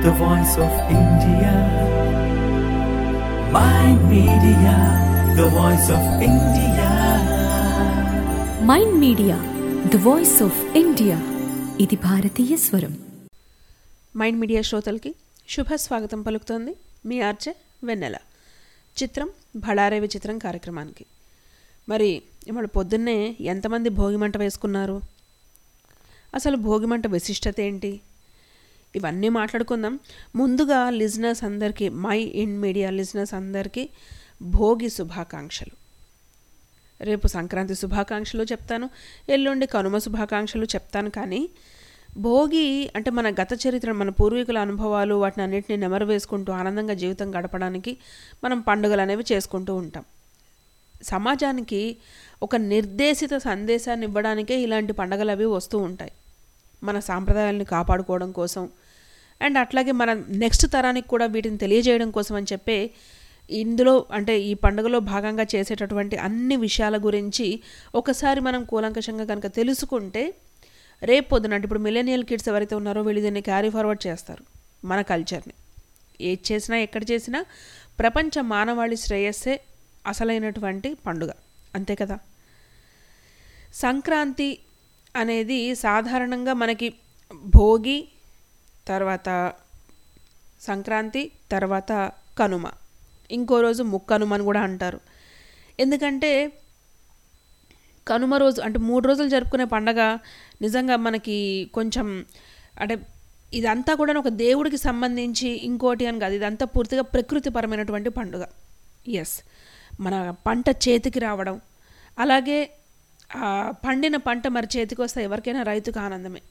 the voice of India. Mind Media, the voice of India. Mind media the voice of India ఇది భారతీయ స్వరం mind media శ్రోతలకి శుభ స్వాగతం పలుకుతోంది మీ ఆర్జే వెన్నెల చిత్రం భళారే విచిత్రం కార్యక్రమానికి మరి ఇవాళ పొద్దున్నే ఎంతమంది భోగిమంట వేసుకున్నారు అసలు భోగిమంట విశిష్టత ఏంటి ఇవన్నీ మాట్లాడుకుందాం ముందుగా లిజినర్స్ అందరికీ మై ఇన్ మీడియా లిజినర్స్ అందరికీ భోగి శుభాకాంక్షలు రేపు సంక్రాంతి శుభాకాంక్షలు చెప్తాను ఎల్లుండి కనుమ శుభాకాంక్షలు చెప్తాను కానీ భోగి అంటే మన గత చరిత్ర మన పూర్వీకుల అనుభవాలు వాటిని అన్నింటినీ నెమరు వేసుకుంటూ ఆనందంగా జీవితం గడపడానికి మనం పండుగలు అనేవి చేసుకుంటూ ఉంటాం సమాజానికి ఒక నిర్దేశిత సందేశాన్ని ఇవ్వడానికే ఇలాంటి పండగలు అవి వస్తూ ఉంటాయి మన సాంప్రదాయాలను కాపాడుకోవడం కోసం అండ్ అట్లాగే మన నెక్స్ట్ తరానికి కూడా వీటిని తెలియజేయడం కోసం అని చెప్పే ఇందులో అంటే ఈ పండుగలో భాగంగా చేసేటటువంటి అన్ని విషయాల గురించి ఒకసారి మనం కూలంకషంగా కనుక తెలుసుకుంటే రేపు పొద్దున అంటే ఇప్పుడు మిలేనియల్ కిడ్స్ ఎవరైతే ఉన్నారో వీళ్ళు దీన్ని క్యారీ ఫార్వర్డ్ చేస్తారు మన కల్చర్ని ఏది చేసినా ఎక్కడ చేసినా ప్రపంచ మానవాళి శ్రేయస్సే అసలైనటువంటి పండుగ అంతే కదా సంక్రాంతి అనేది సాధారణంగా మనకి భోగి తర్వాత సంక్రాంతి తర్వాత కనుమ ఇంకో రోజు ముక్కనుమ అని కూడా అంటారు ఎందుకంటే కనుమ రోజు అంటే మూడు రోజులు జరుపుకునే పండగ నిజంగా మనకి కొంచెం అంటే ఇదంతా కూడా ఒక దేవుడికి సంబంధించి ఇంకోటి అని కాదు ఇదంతా పూర్తిగా ప్రకృతిపరమైనటువంటి పండుగ ఎస్ మన పంట చేతికి రావడం అలాగే ఆ పండిన పంట మరి చేతికి వస్తే ఎవరికైనా రైతుకు ఆనందమే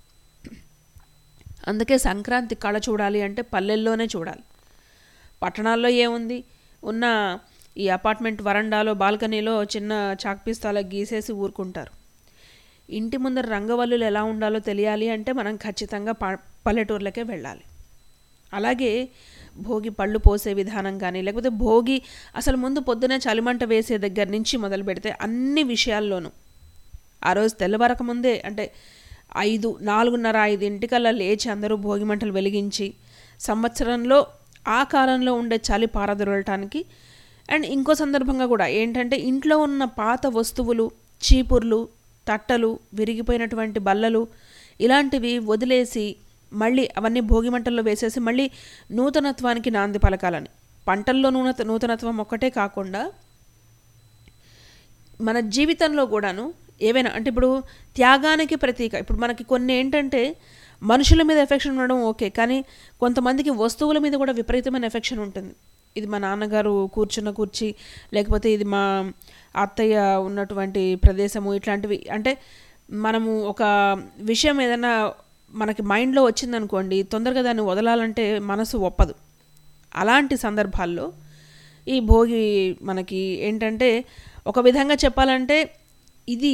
అందుకే సంక్రాంతి కళ చూడాలి అంటే పల్లెల్లోనే చూడాలి పట్టణాల్లో ఏముంది ఉన్న ఈ అపార్ట్మెంట్ వరండాలో బాల్కనీలో చిన్న చాక్పీస్తాలో గీసేసి ఊరుకుంటారు ఇంటి ముందర రంగవల్లులు ఎలా ఉండాలో తెలియాలి అంటే మనం ఖచ్చితంగా ప పల్లెటూర్లకే వెళ్ళాలి అలాగే భోగి పళ్ళు పోసే విధానం కానీ లేకపోతే భోగి అసలు ముందు పొద్దునే చలిమంట వేసే దగ్గర నుంచి మొదలు పెడితే అన్ని విషయాల్లోనూ ఆ రోజు తెల్లవారక ముందే అంటే ఐదు నాలుగున్నర ఐదింటికల్లా లేచి అందరూ భోగి మంటలు వెలిగించి సంవత్సరంలో ఆ కాలంలో ఉండే చలి పారదొరలటానికి అండ్ ఇంకో సందర్భంగా కూడా ఏంటంటే ఇంట్లో ఉన్న పాత వస్తువులు చీపుర్లు తట్టలు విరిగిపోయినటువంటి బల్లలు ఇలాంటివి వదిలేసి మళ్ళీ అవన్నీ భోగి మంటల్లో వేసేసి మళ్ళీ నూతనత్వానికి నాంది పలకాలని పంటల్లో నూనె నూతనత్వం ఒక్కటే కాకుండా మన జీవితంలో కూడాను ఏవైనా అంటే ఇప్పుడు త్యాగానికి ప్రతీక ఇప్పుడు మనకి కొన్ని ఏంటంటే మనుషుల మీద ఎఫెక్షన్ ఉండడం ఓకే కానీ కొంతమందికి వస్తువుల మీద కూడా విపరీతమైన ఎఫెక్షన్ ఉంటుంది ఇది మా నాన్నగారు కూర్చున్న కూర్చి లేకపోతే ఇది మా అత్తయ్య ఉన్నటువంటి ప్రదేశము ఇట్లాంటివి అంటే మనము ఒక విషయం ఏదైనా మనకి మైండ్లో వచ్చిందనుకోండి తొందరగా దాన్ని వదలాలంటే మనసు ఒప్పదు అలాంటి సందర్భాల్లో ఈ భోగి మనకి ఏంటంటే ఒక విధంగా చెప్పాలంటే ఇది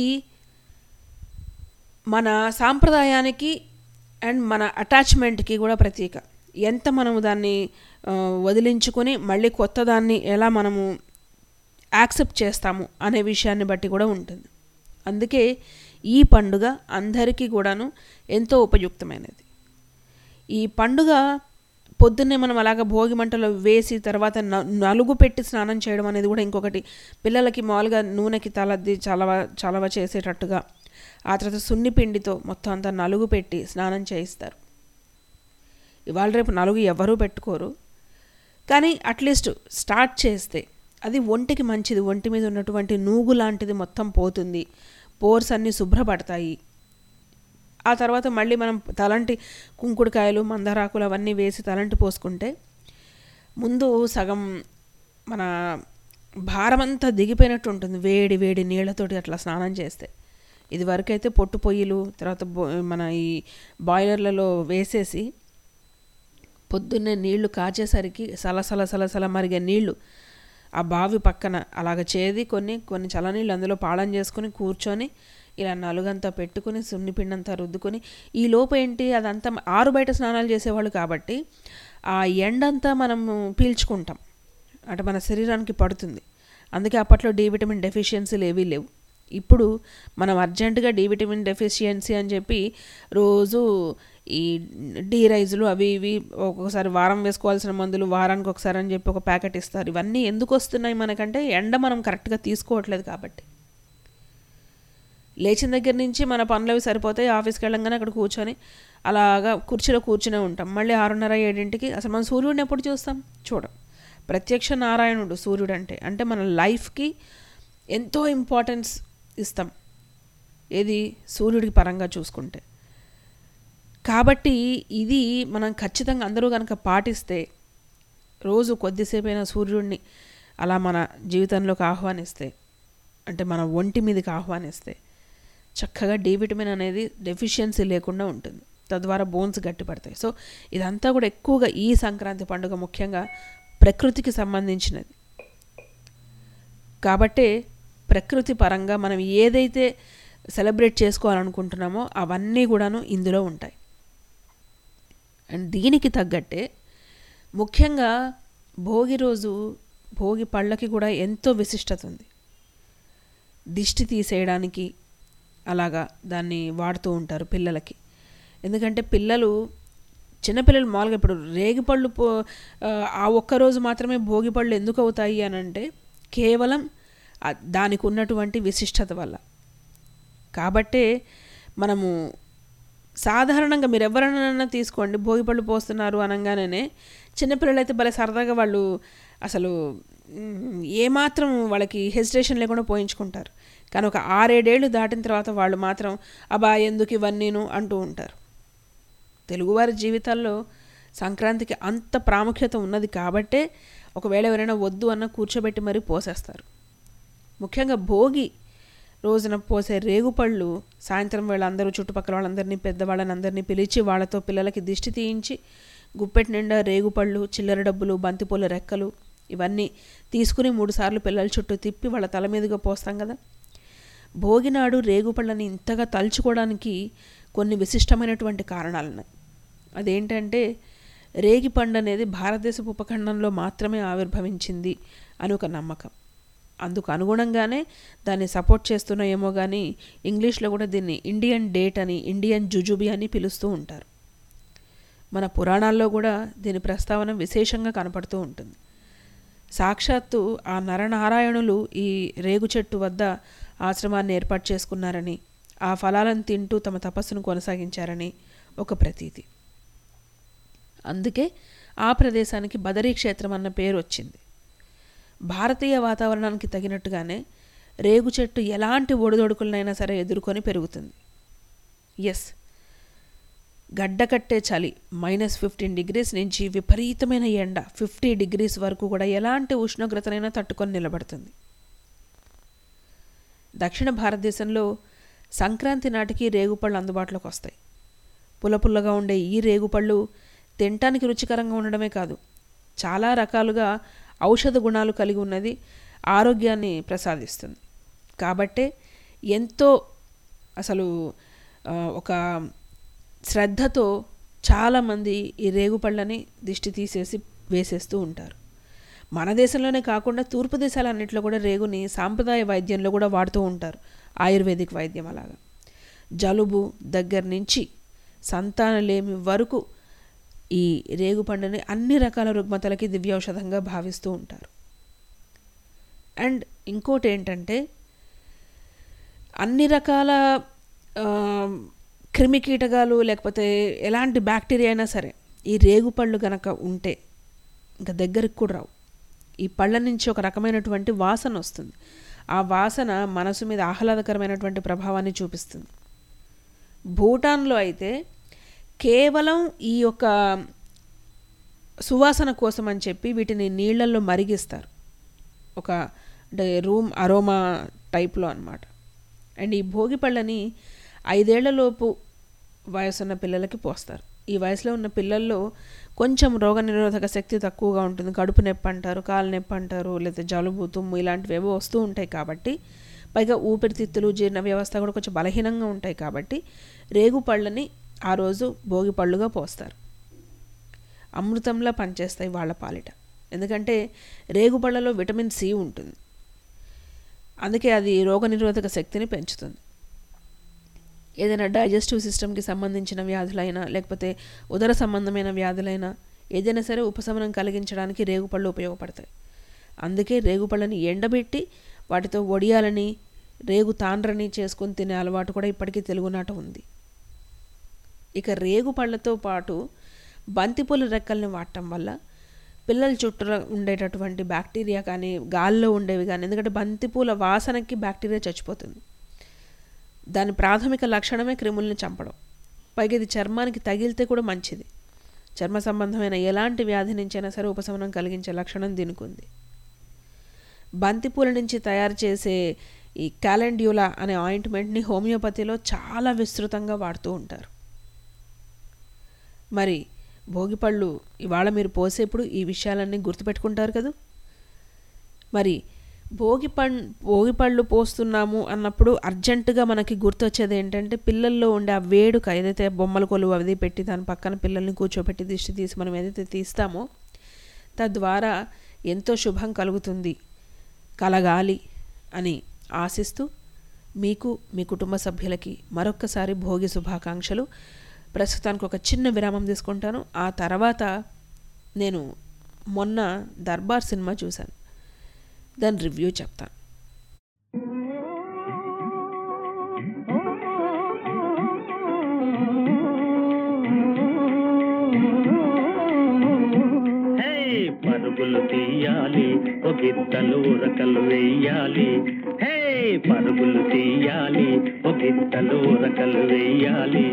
మన సాంప్రదాయానికి అండ్ మన అటాచ్మెంట్కి కూడా ప్రతీక ఎంత మనము దాన్ని ఆ, వదిలించుకొని మళ్ళీ కొత్త దాన్ని ఎలా మనము యాక్సెప్ట్ చేస్తాము అనే విషయాన్ని బట్టి కూడా ఉంటుంది అందుకే ఈ పండుగ అందరికీ కూడాను ఎంతో ఉపయుక్తమైనది ఈ పండుగ పొద్దున్నే మనం అలాగ భోగి మంటలో వేసి తర్వాత న- నలుగు పెట్టి స్నానం చేయడం అనేది కూడా ఇంకొకటి పిల్లలకి మామూలుగా నూనెకి తలద్ది చలవ చలవ చేసేటట్టుగా ఆ తర్వాత సున్ని పిండితో మొత్తం అంతా నలుగు పెట్టి స్నానం చేయిస్తారు ఇవాళ రేపు నలుగు ఎవరూ పెట్టుకోరు కానీ అట్లీస్ట్ స్టార్ట్ చేస్తే అది ఒంటికి మంచిది ఒంటి మీద ఉన్నటువంటి నూగు లాంటిది మొత్తం పోతుంది పోర్స్ అన్నీ శుభ్రపడతాయి ఆ తర్వాత మళ్ళీ మనం తలంటి కుంకుడుకాయలు మందారాకులు అవన్నీ వేసి తలంటి పోసుకుంటే ముందు సగం మన భారమంతా దిగిపోయినట్టు ఉంటుంది వేడి వేడి నీళ్ళతోటి అట్లా స్నానం చేస్తే ఇది వరకైతే పొట్టు పొయ్యిలు తర్వాత బో- మన ఈ బాయిలర్లలో వేసేసి పొద్దున్నే నీళ్లు కాచేసరికి సలసల సలసల మరిగే నీళ్లు ఆ బావి పక్కన అలాగ చేది కొన్ని కొన్ని చల్లనీళ్ళు అందులో పాళం చేసుకుని కూర్చొని ఇలా నలుగంతా పెట్టుకుని సున్నిపిండంతా రుద్దుకొని ఈ లోపు ఏంటి అదంతా ఆరు బయట స్నానాలు చేసేవాళ్ళు కాబట్టి ఆ ఎండంతా మనము పీల్చుకుంటాం అంటే మన శరీరానికి పడుతుంది అందుకే అప్పట్లో డి విటమిన్ డెఫిషియన్సీలు ఏవీ లేవు ఇప్పుడు మనం అర్జెంటుగా డి విటమిన్ డెఫిషియన్సీ అని చెప్పి రోజు ఈ డీ రైజులు అవి ఇవి ఒక్కొక్కసారి వారం వేసుకోవాల్సిన మందులు వారానికి ఒకసారి అని చెప్పి ఒక ప్యాకెట్ ఇస్తారు ఇవన్నీ ఎందుకు వస్తున్నాయి మనకంటే ఎండ మనం కరెక్ట్గా తీసుకోవట్లేదు కాబట్టి లేచిన దగ్గర నుంచి మన పనులు అవి సరిపోతాయి ఆఫీస్కి వెళ్ళంగానే అక్కడ కూర్చొని అలాగా కుర్చీలో కూర్చునే ఉంటాం మళ్ళీ ఆరున్నర ఏడింటికి అసలు మనం సూర్యుడిని ఎప్పుడు చూస్తాం చూడం ప్రత్యక్ష నారాయణుడు సూర్యుడు అంటే అంటే మన లైఫ్కి ఎంతో ఇంపార్టెన్స్ ఇస్తాం ఏది సూర్యుడికి పరంగా చూసుకుంటే కాబట్టి ఇది మనం ఖచ్చితంగా అందరూ కనుక పాటిస్తే రోజు కొద్దిసేపైనా సూర్యుడిని అలా మన జీవితంలోకి ఆహ్వానిస్తే అంటే మన ఒంటి మీదకి ఆహ్వానిస్తే చక్కగా డి విటమిన్ అనేది డెఫిషియన్సీ లేకుండా ఉంటుంది తద్వారా బోన్స్ గట్టిపడతాయి సో ఇదంతా కూడా ఎక్కువగా ఈ సంక్రాంతి పండుగ ముఖ్యంగా ప్రకృతికి సంబంధించినది కాబట్టే ప్రకృతి పరంగా మనం ఏదైతే సెలబ్రేట్ చేసుకోవాలనుకుంటున్నామో అవన్నీ కూడాను ఇందులో ఉంటాయి అండ్ దీనికి తగ్గట్టే ముఖ్యంగా భోగి రోజు భోగి పళ్ళకి కూడా ఎంతో విశిష్టత ఉంది దిష్టి తీసేయడానికి అలాగా దాన్ని వాడుతూ ఉంటారు పిల్లలకి ఎందుకంటే పిల్లలు చిన్నపిల్లలు మామూలుగా ఇప్పుడు రేగిపళ్ళు పో ఆ, ఆ ఒక్కరోజు మాత్రమే భోగి పళ్ళు ఎందుకు అవుతాయి అని అంటే కేవలం ఆ- దానికి ఉన్నటువంటి విశిష్టత వల్ల కాబట్టే మనము సాధారణంగా మీరు ఎవరైనా తీసుకోండి భోగిపళ్ళు పోస్తున్నారు అనగానే చిన్నపిల్లలు అయితే భలే సరదాగా వాళ్ళు అసలు మ్, ఏమాత్రం వాళ్ళకి హెసిటేషన్ లేకుండా పోయించుకుంటారు కానీ ఒక ఆరేడేళ్ళు దాటిన తర్వాత వాళ్ళు మాత్రం అబా ఎందుకు ఇవన్నీను అంటూ ఉంటారు తెలుగువారి జీవితాల్లో సంక్రాంతికి అంత ప్రాముఖ్యత ఉన్నది కాబట్టే ఒకవేళ ఎవరైనా వద్దు అన్న కూర్చోబెట్టి మరీ పోసేస్తారు ముఖ్యంగా భోగి రోజున పోసే రేగుపళ్ళు సాయంత్రం వేళ అందరూ చుట్టుపక్కల వాళ్ళందరినీ పెద్దవాళ్ళని అందరినీ పిలిచి వాళ్ళతో పిల్లలకి దిష్టి తీయించి గుప్పెటి నిండా రేగుపళ్ళు చిల్లర డబ్బులు బంతిపూల రెక్కలు ఇవన్నీ తీసుకుని మూడుసార్లు పిల్లల చుట్టూ తిప్పి వాళ్ళ తల మీదుగా పోస్తాం కదా భోగినాడు రేగుపళ్ళని ఇంతగా తలుచుకోవడానికి కొన్ని విశిష్టమైనటువంటి కారణాలు ఉన్నాయి అదేంటంటే రేగిపండు అనేది భారతదేశపు ఉపఖండంలో మాత్రమే ఆవిర్భవించింది అని ఒక నమ్మకం అందుకు అనుగుణంగానే దాన్ని సపోర్ట్ చేస్తున్నాయేమో కానీ ఇంగ్లీష్లో కూడా దీన్ని ఇండియన్ డేట్ అని ఇండియన్ జుజుబి అని పిలుస్తూ ఉంటారు మన పురాణాల్లో కూడా దీని ప్రస్తావన విశేషంగా కనపడుతూ ఉంటుంది సాక్షాత్తు ఆ నరనారాయణులు ఈ రేగు చెట్టు వద్ద ఆశ్రమాన్ని ఏర్పాటు చేసుకున్నారని ఆ ఫలాలను తింటూ తమ తపస్సును కొనసాగించారని ఒక ప్రతీతి అందుకే ఆ ప్రదేశానికి బదరీ క్షేత్రం అన్న పేరు వచ్చింది భారతీయ వాతావరణానికి తగినట్టుగానే రేగు చెట్టు ఎలాంటి ఒడిదొడుకులనైనా సరే ఎదుర్కొని పెరుగుతుంది ఎస్ గడ్డకట్టే చలి మైనస్ ఫిఫ్టీన్ డిగ్రీస్ నుంచి విపరీతమైన ఎండ ఫిఫ్టీ డిగ్రీస్ వరకు కూడా ఎలాంటి ఉష్ణోగ్రతనైనా తట్టుకొని నిలబడుతుంది దక్షిణ భారతదేశంలో సంక్రాంతి నాటికి రేగుపళ్ళు అందుబాటులోకి వస్తాయి పుల్లపుల్లగా ఉండే ఈ రేగుపళ్ళు తినటానికి రుచికరంగా ఉండడమే కాదు చాలా రకాలుగా ఔషధ గుణాలు కలిగి ఉన్నది ఆరోగ్యాన్ని ప్రసాదిస్తుంది కాబట్టే ఎంతో అసలు ఆ, ఒక శ్రద్ధతో చాలామంది ఈ రేగుపళ్ళని దిష్టి తీసేసి వేసేస్తూ ఉంటారు మన దేశంలోనే కాకుండా తూర్పు దేశాలన్నింటిలో కూడా రేగుని సాంప్రదాయ వైద్యంలో కూడా వాడుతూ ఉంటారు ఆయుర్వేదిక్ వైద్యం అలాగా జలుబు దగ్గర నుంచి సంతానలేమి వరకు ఈ రేగు పండుని అన్ని రకాల రుగ్మతలకి దివ్యౌషధంగా భావిస్తూ ఉంటారు అండ్ ఇంకోటి ఏంటంటే అన్ని రకాల ఆ, క్రిమి కీటకాలు లేకపోతే ఎలాంటి బ్యాక్టీరియా అయినా సరే ఈ రేగు పళ్ళు గనక ఉంటే ఇంకా దగ్గరికి కూడా రావు ఈ పళ్ళ నుంచి ఒక రకమైనటువంటి వాసన వస్తుంది ఆ వాసన మనసు మీద ఆహ్లాదకరమైనటువంటి ప్రభావాన్ని చూపిస్తుంది భూటాన్లో అయితే కేవలం ఈ యొక్క సువాసన కోసం అని చెప్పి వీటిని నీళ్ళల్లో మరిగిస్తారు ఒక అంటే రూమ్ అరోమా టైప్లో అన్నమాట అండ్ ఈ భోగి పళ్ళని ఐదేళ్లలోపు వయసున్న పిల్లలకి పోస్తారు ఈ వయసులో ఉన్న పిల్లల్లో కొంచెం రోగనిరోధక శక్తి తక్కువగా ఉంటుంది కడుపు నొప్పి అంటారు కాలు నొప్పి అంటారు లేదా జలుబు తుమ్ము ఇలాంటివి ఏవో వస్తూ ఉంటాయి కాబట్టి పైగా ఊపిరితిత్తులు జీర్ణ వ్యవస్థ కూడా కొంచెం బలహీనంగా ఉంటాయి కాబట్టి రేగు పళ్ళని ఆ రోజు భోగి పళ్ళుగా పోస్తారు అమృతంలా పనిచేస్తాయి వాళ్ళ పాలిట ఎందుకంటే రేగుపళ్ళలో విటమిన్ సి ఉంటుంది అందుకే అది రోగనిరోధక శక్తిని పెంచుతుంది ఏదైనా డైజెస్టివ్ సిస్టమ్కి సంబంధించిన వ్యాధులైనా లేకపోతే ఉదర సంబంధమైన వ్యాధులైనా ఏదైనా సరే ఉపశమనం కలిగించడానికి రేగుపళ్ళు ఉపయోగపడతాయి అందుకే రేగుపళ్ళని ఎండబెట్టి వాటితో వడియాలని రేగు తాండ్రని చేసుకొని తినే అలవాటు కూడా ఇప్పటికీ తెలుగునాట ఉంది ఇక రేగు పళ్ళతో పాటు బంతిపూల రెక్కల్ని వాడటం వల్ల పిల్లల చుట్టూ ఉండేటటువంటి బ్యాక్టీరియా కానీ గాల్లో ఉండేవి కానీ ఎందుకంటే బంతిపూల వాసనకి బ్యాక్టీరియా చచ్చిపోతుంది దాని ప్రాథమిక లక్షణమే క్రిముల్ని చంపడం పైగా ఇది చర్మానికి తగిలితే కూడా మంచిది చర్మ సంబంధమైన ఎలాంటి వ్యాధి నుంచైనా సరే ఉపశమనం కలిగించే లక్షణం దీనికి ఉంది బంతిపూల నుంచి తయారు చేసే ఈ క్యాలెండ్యూలా అనే ఆయింట్మెంట్ని హోమియోపతిలో చాలా విస్తృతంగా వాడుతూ ఉంటారు మరి భోగిపళ్ళు ఇవాళ మీరు పోసేప్పుడు ఈ విషయాలన్నీ గుర్తుపెట్టుకుంటారు కదా మరి భోగి పం భోగిపళ్ళు పోస్తున్నాము అన్నప్పుడు అర్జెంటుగా మనకి గుర్తొచ్చేది ఏంటంటే పిల్లల్లో ఉండే ఆ వేడుక ఏదైతే బొమ్మల కొలువు అది పెట్టి దాని పక్కన పిల్లల్ని కూర్చోబెట్టి దిష్టి తీసి మనం ఏదైతే తీస్తామో తద్వారా ఎంతో శుభం కలుగుతుంది కలగాలి అని ఆశిస్తూ మీకు మీ కుటుంబ సభ్యులకి మరొక్కసారి భోగి శుభాకాంక్షలు ప్రస్తుతానికి ఒక చిన్న విరామం తీసుకుంటాను ఆ తర్వాత నేను మొన్న దర్బార్ సినిమా చూశాను దాని రివ్యూ చెప్తాను హే పరుగులు తీయాలి ఒకిద్దలు ఉరకలు వెయ్యాలి హే పరుగులు తీయాలి ఒకిద్దలు ఉరకలు వెయ్యాలి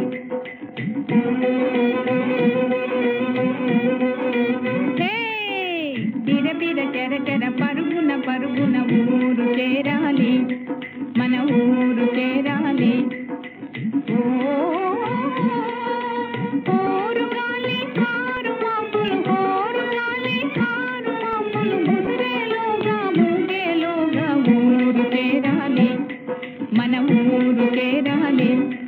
బిర బిర చెర చెర పరుగున పరుగున ఊరు చేరాలి మన ఊరు చేరాలి ఓ, ఓరుగాలి కారు మాపులు, ఓరుగాలి కారు మాపులు, ముదిరేలోగా, ముదిరేలోగా ఊరు చేరాలి మన ఊరు చేరాలి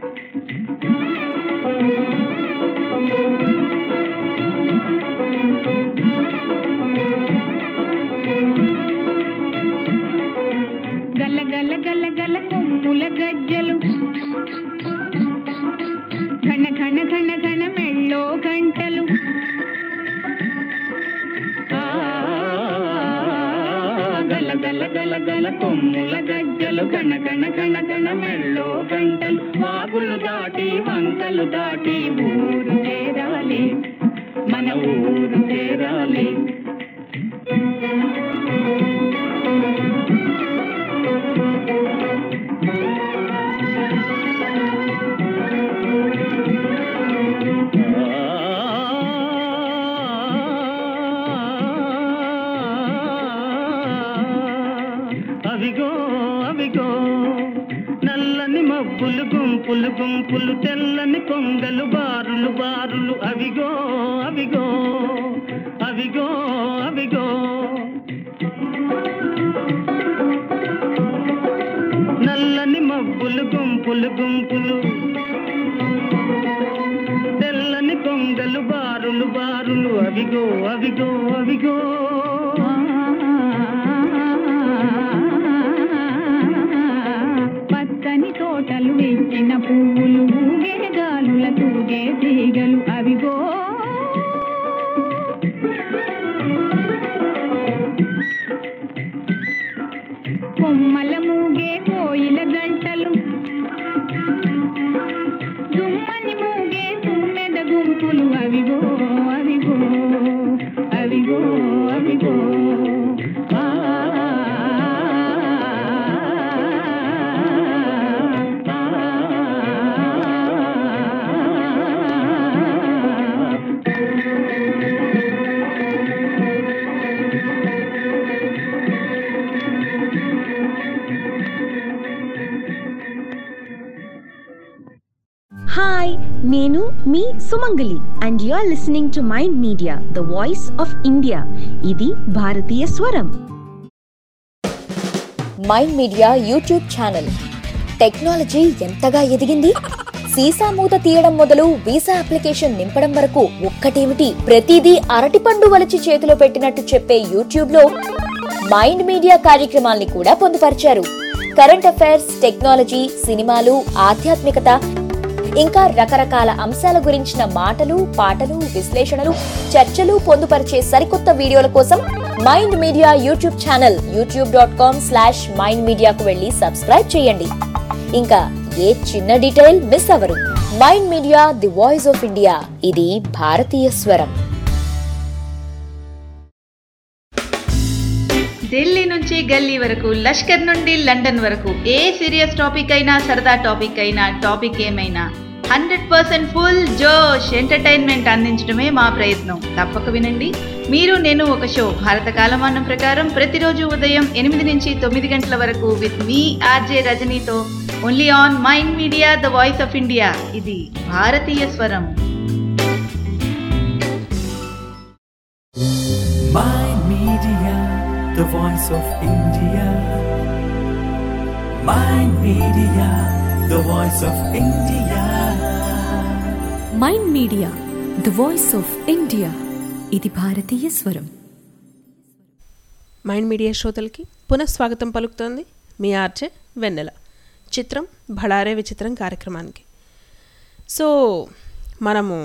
గల్ల గల్ల గల్ల గల్ల కొమ్ముల గజ్జలు ఘన ఘన ఘన ఘన మెళ్ళో గంటలు ఆ, గల గల గల గల కొమ్ముల గజ్జలు గణ గణ గణ గణ మెళ్ళో గంటలు వాగులు దాటి వంకలు దాటి ఊరు చేరాలి మన ఊరు చేరాలి అవిగో అవిగో నల్లని మబ్బులు గుంపులు గుంపులు తెల్లని కొంగలు బారులు బారులు అవిగో అవిగో అవిగో అవిగో నల్లని మబ్బులు గుంపులు గుంపులు తెల్లని కొంగలు బారులు బారులు అవిగో అవిగో అవిగో పచ్చని తోటలు వెచ్చిన పువ్వులు ఊగే గాలుల తూగే తీగలు అవిగో కొమ్మల మూగే కోయిల గంటలు దుమ్మని మూగే తుమ్మెద గుంపులు అవిగో అవిగో అవిగో అవిగో ఆ, హాయ్ నేను మీ Sumangali and you are listening to mind media the voice of India ఇది భారతీయ స్వరం mind media YouTube channel technology ఎంతగా ఎదిగింది సీసా మూత తీయడం మొదలు వీసా అప్లికేషన్ నింపడం వరకు ఒక్కటేమిటి ప్రతిదీ అరటిపండు వలిచి చేతిలో పెట్టినట్టు చెప్పే యూట్యూబ్ లో మైండ్ మీడియా కార్యక్రమాల్ని కూడా పొందుపరిచారు కరెంట్ అఫైర్స్ టెక్నాలజీ సినిమాలు ఆధ్యాత్మికత ఇంకా రకరకాల అంశాల గురించిన మాటలు పాటలు విశ్లేషణలు చర్చలు పొందుపరిచే సరికొత్త వీడియోల కోసం mind media YouTube channel YouTube dot com slash mind మీడియాకు వెళ్ళి సబ్స్క్రైబ్ చేయండి ఇంకా ఏ చిన్న డీటెయిల్ మిస్ అవరు mind media the voice of India ఇది భారతీయ స్వరం ఢిల్లీ నుంచి గల్లీ వరకు లష్కర్ నుండి లండన్ వరకు ఏ సీరియస్ టాపిక్ అయినా సరదా టాపిక్ అయినా టాపిక్ ఏమైనా హండ్రెడ్ పర్సెంట్ ఫుల్ జోష్ ఎంటర్టైన్మెంట్ అందించడమే మా ప్రయత్నం తప్పక వినండి మీరు నేను ఒక షో భారత కాలమానం ప్రకారం ప్రతిరోజు ఉదయం ఎనిమిది నుంచి తొమ్మిది గంటల వరకు విత్ మీ ఆర్జే రజనీతో only on mind media the voice of India ఇది భారతీయ స్వరం Mind Media, the voice of India. Mind Media, the voice of India. Mind media the voice of India ఇది భారతీయ స్వరం మైండ్ మీడియా శ్రోతలకి పునఃస్వాగతం పలుకుతోంది మీ ఆర్చే వెన్నెల చిత్రం భళారే విచిత్రం కార్యక్రమానికి సో మనము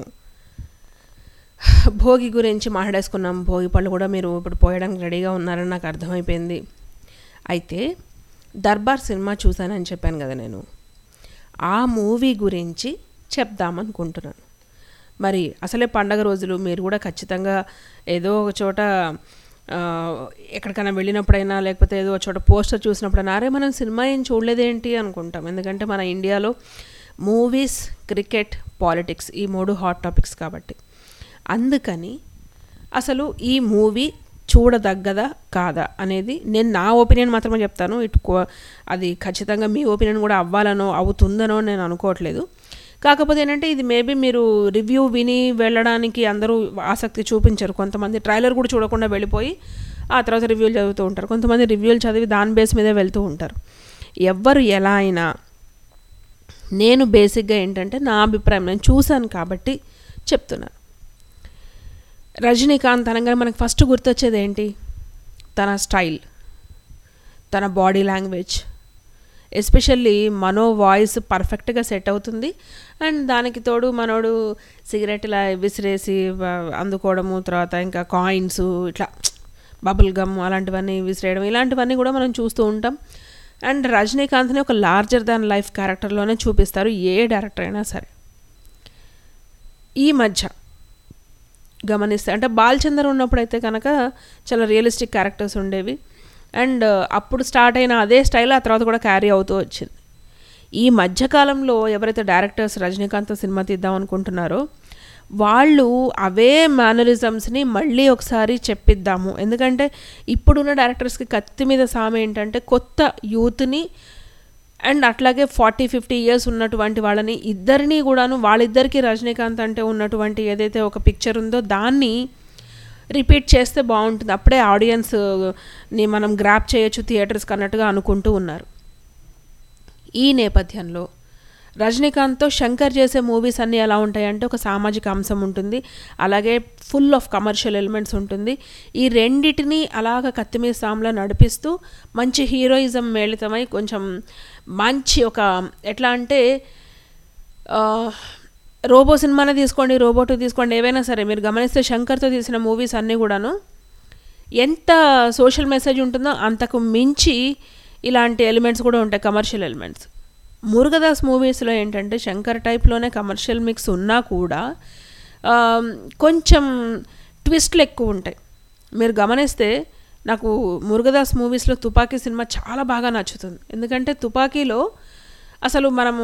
భోగి గురించి మాట్లాడేసుకున్నాం భోగి పళ్ళు కూడా మీరు ఇప్పుడు పోయడానికి రెడీగా ఉన్నారని నాకు అర్థమైపోయింది అయితే దర్బార్ సినిమా చూశానని చెప్పాను కదా నేను ఆ మూవీ గురించి చెప్దామనుకుంటున్నాను మరి అసలే పండగ రోజులు మీరు కూడా ఖచ్చితంగా ఏదో ఒక చోట ఆ, ఎక్కడికైనా వెళ్ళినప్పుడైనా లేకపోతే ఏదో ఒక చోట పోస్టర్ చూసినప్పుడైనా అరే మనం సినిమా ఏం చూడలేదేంటి అనుకుంటాం ఎందుకంటే మన ఇండియాలో మూవీస్ క్రికెట్ పాలిటిక్స్ ఈ మూడు హాట్ టాపిక్స్ కాబట్టి అందుకని అసలు ఈ మూవీ చూడదగ్గదా కాదా అనేది నేను నా ఒపీనియన్ మాత్రమే చెప్తాను ఇటు కో- అది ఖచ్చితంగా మీ ఒపీనియన్ కూడా అవ్వాలనో అవుతుందనో నేను అనుకోవట్లేదు కాకపోతే ఏంటంటే ఇది మేబీ మీరు రివ్యూ విని వెళ్ళడానికి అందరూ ఆసక్తి చూపించరు కొంతమంది ట్రైలర్ కూడా చూడకుండా వెళ్ళిపోయి ఆ తర్వాత రివ్యూలు చదువుతూ ఉంటారు కొంతమంది రివ్యూలు చదివి దాని బేస్ మీదే వెళ్తూ ఉంటారు ఎవ్వరు ఎలా అయినా నేను బేసిక్గా ఏంటంటే నా అభిప్రాయం నేను చూశాను కాబట్టి చెప్తున్నాను రజనీకాంత్ అనగానే మనకు ఫస్ట్ గుర్తొచ్చేది ఏంటి తన స్టైల్ తన బాడీ లాంగ్వేజ్ ఎస్పెషల్లీ మనో వాయిస్ పర్ఫెక్ట్గా సెట్ అవుతుంది అండ్ దానికి తోడు మనోడు సిగరెట్ ఇలా విసిరేసి వ- అందుకోవడము తర్వాత ఇంకా కాయిన్స్ ఇట్లా బబుల్ గమ్ అలాంటివన్నీ విసిరేయడం ఇలాంటివన్నీ కూడా మనం చూస్తూ ఉంటాం అండ్ రజనీకాంత్ని ఒక లార్జర్ దాన్ లైఫ్ క్యారెక్టర్లోనే చూపిస్తారు ఏ డైరెక్టర్ అయినా సరే ఈ మధ్య గమనిస్తే అంటే బాల్చందర్ ఉన్నప్పుడైతే కనుక చాలా రియలిస్టిక్ క్యారెక్టర్స్ ఉండేవి అండ్ అప్పుడు స్టార్ట్ అయిన అదే స్టైల్ ఆ తర్వాత కూడా క్యారీ అవుతూ వచ్చింది ఈ మధ్యకాలంలో ఎవరైతే డైరెక్టర్స్ రజనీకాంత్ సినిమా తీద్దాం అనుకుంటున్నారో వాళ్ళు అవే మేనరిజమ్స్ని మళ్ళీ ఒకసారి చెప్పిద్దాము ఎందుకంటే ఇప్పుడున్న డైరెక్టర్స్కి కత్తి మీద సామె ఏంటంటే కొత్త యూత్ని అండ్ అట్లాగే ఫార్టీ ఫిఫ్టీ ఇయర్స్ ఉన్నటువంటి వాళ్ళని ఇద్దరిని కూడాను వాళ్ళిద్దరికి రజనీకాంత్ అంటే ఉన్నటువంటి ఏదైతే ఒక పిక్చర్ ఉందో దాన్ని రిపీట్ చేస్తే బాగుంటుంది అప్పుడే ఆడియన్స్ని మనం గ్రాప్ చేయొచ్చు థియేటర్స్కి అన్నట్టుగా అనుకుంటూ ఉన్నారు ఈ నేపథ్యంలో రజనీకాంత్తో శంకర్ చేసే మూవీస్ అన్నీ ఎలా ఉంటాయంటే ఒక సామాజిక అంశం ఉంటుంది అలాగే ఫుల్ ఆఫ్ కమర్షియల్ ఎలిమెంట్స్ ఉంటుంది ఈ రెండిటిని అలాగ కత్తిమీద సాంలో నడిపిస్తూ మంచి హీరోయిజం మేళితమై కొంచెం మంచి ఒక ఎట్లా అంటే ఆ, రోబో సినిమానే తీసుకోండి రోబో టూ తీసుకోండి ఏవైనా సరే మీరు గమనిస్తే శంకర్తో తీసిన మూవీస్ అన్నీ కూడాను ఎంత సోషల్ మెసేజ్ ఉంటుందో అంతకు మించి ఇలాంటి ఎలిమెంట్స్ కూడా ఉంటాయి కమర్షియల్ ఎలిమెంట్స్ మురుగదాస్ మూవీస్లో ఏంటంటే శంకర్ టైప్లోనే కమర్షియల్ మిక్స్ ఉన్నా కూడా ఆ, కొంచెం ట్విస్ట్లు ఎక్కువ ఉంటాయి మీరు గమనిస్తే నాకు మురుగదాస్ మూవీస్లో తుపాకీ సినిమా చాలా బాగా నచ్చుతుంది ఎందుకంటే తుపాకీలో అసలు మనము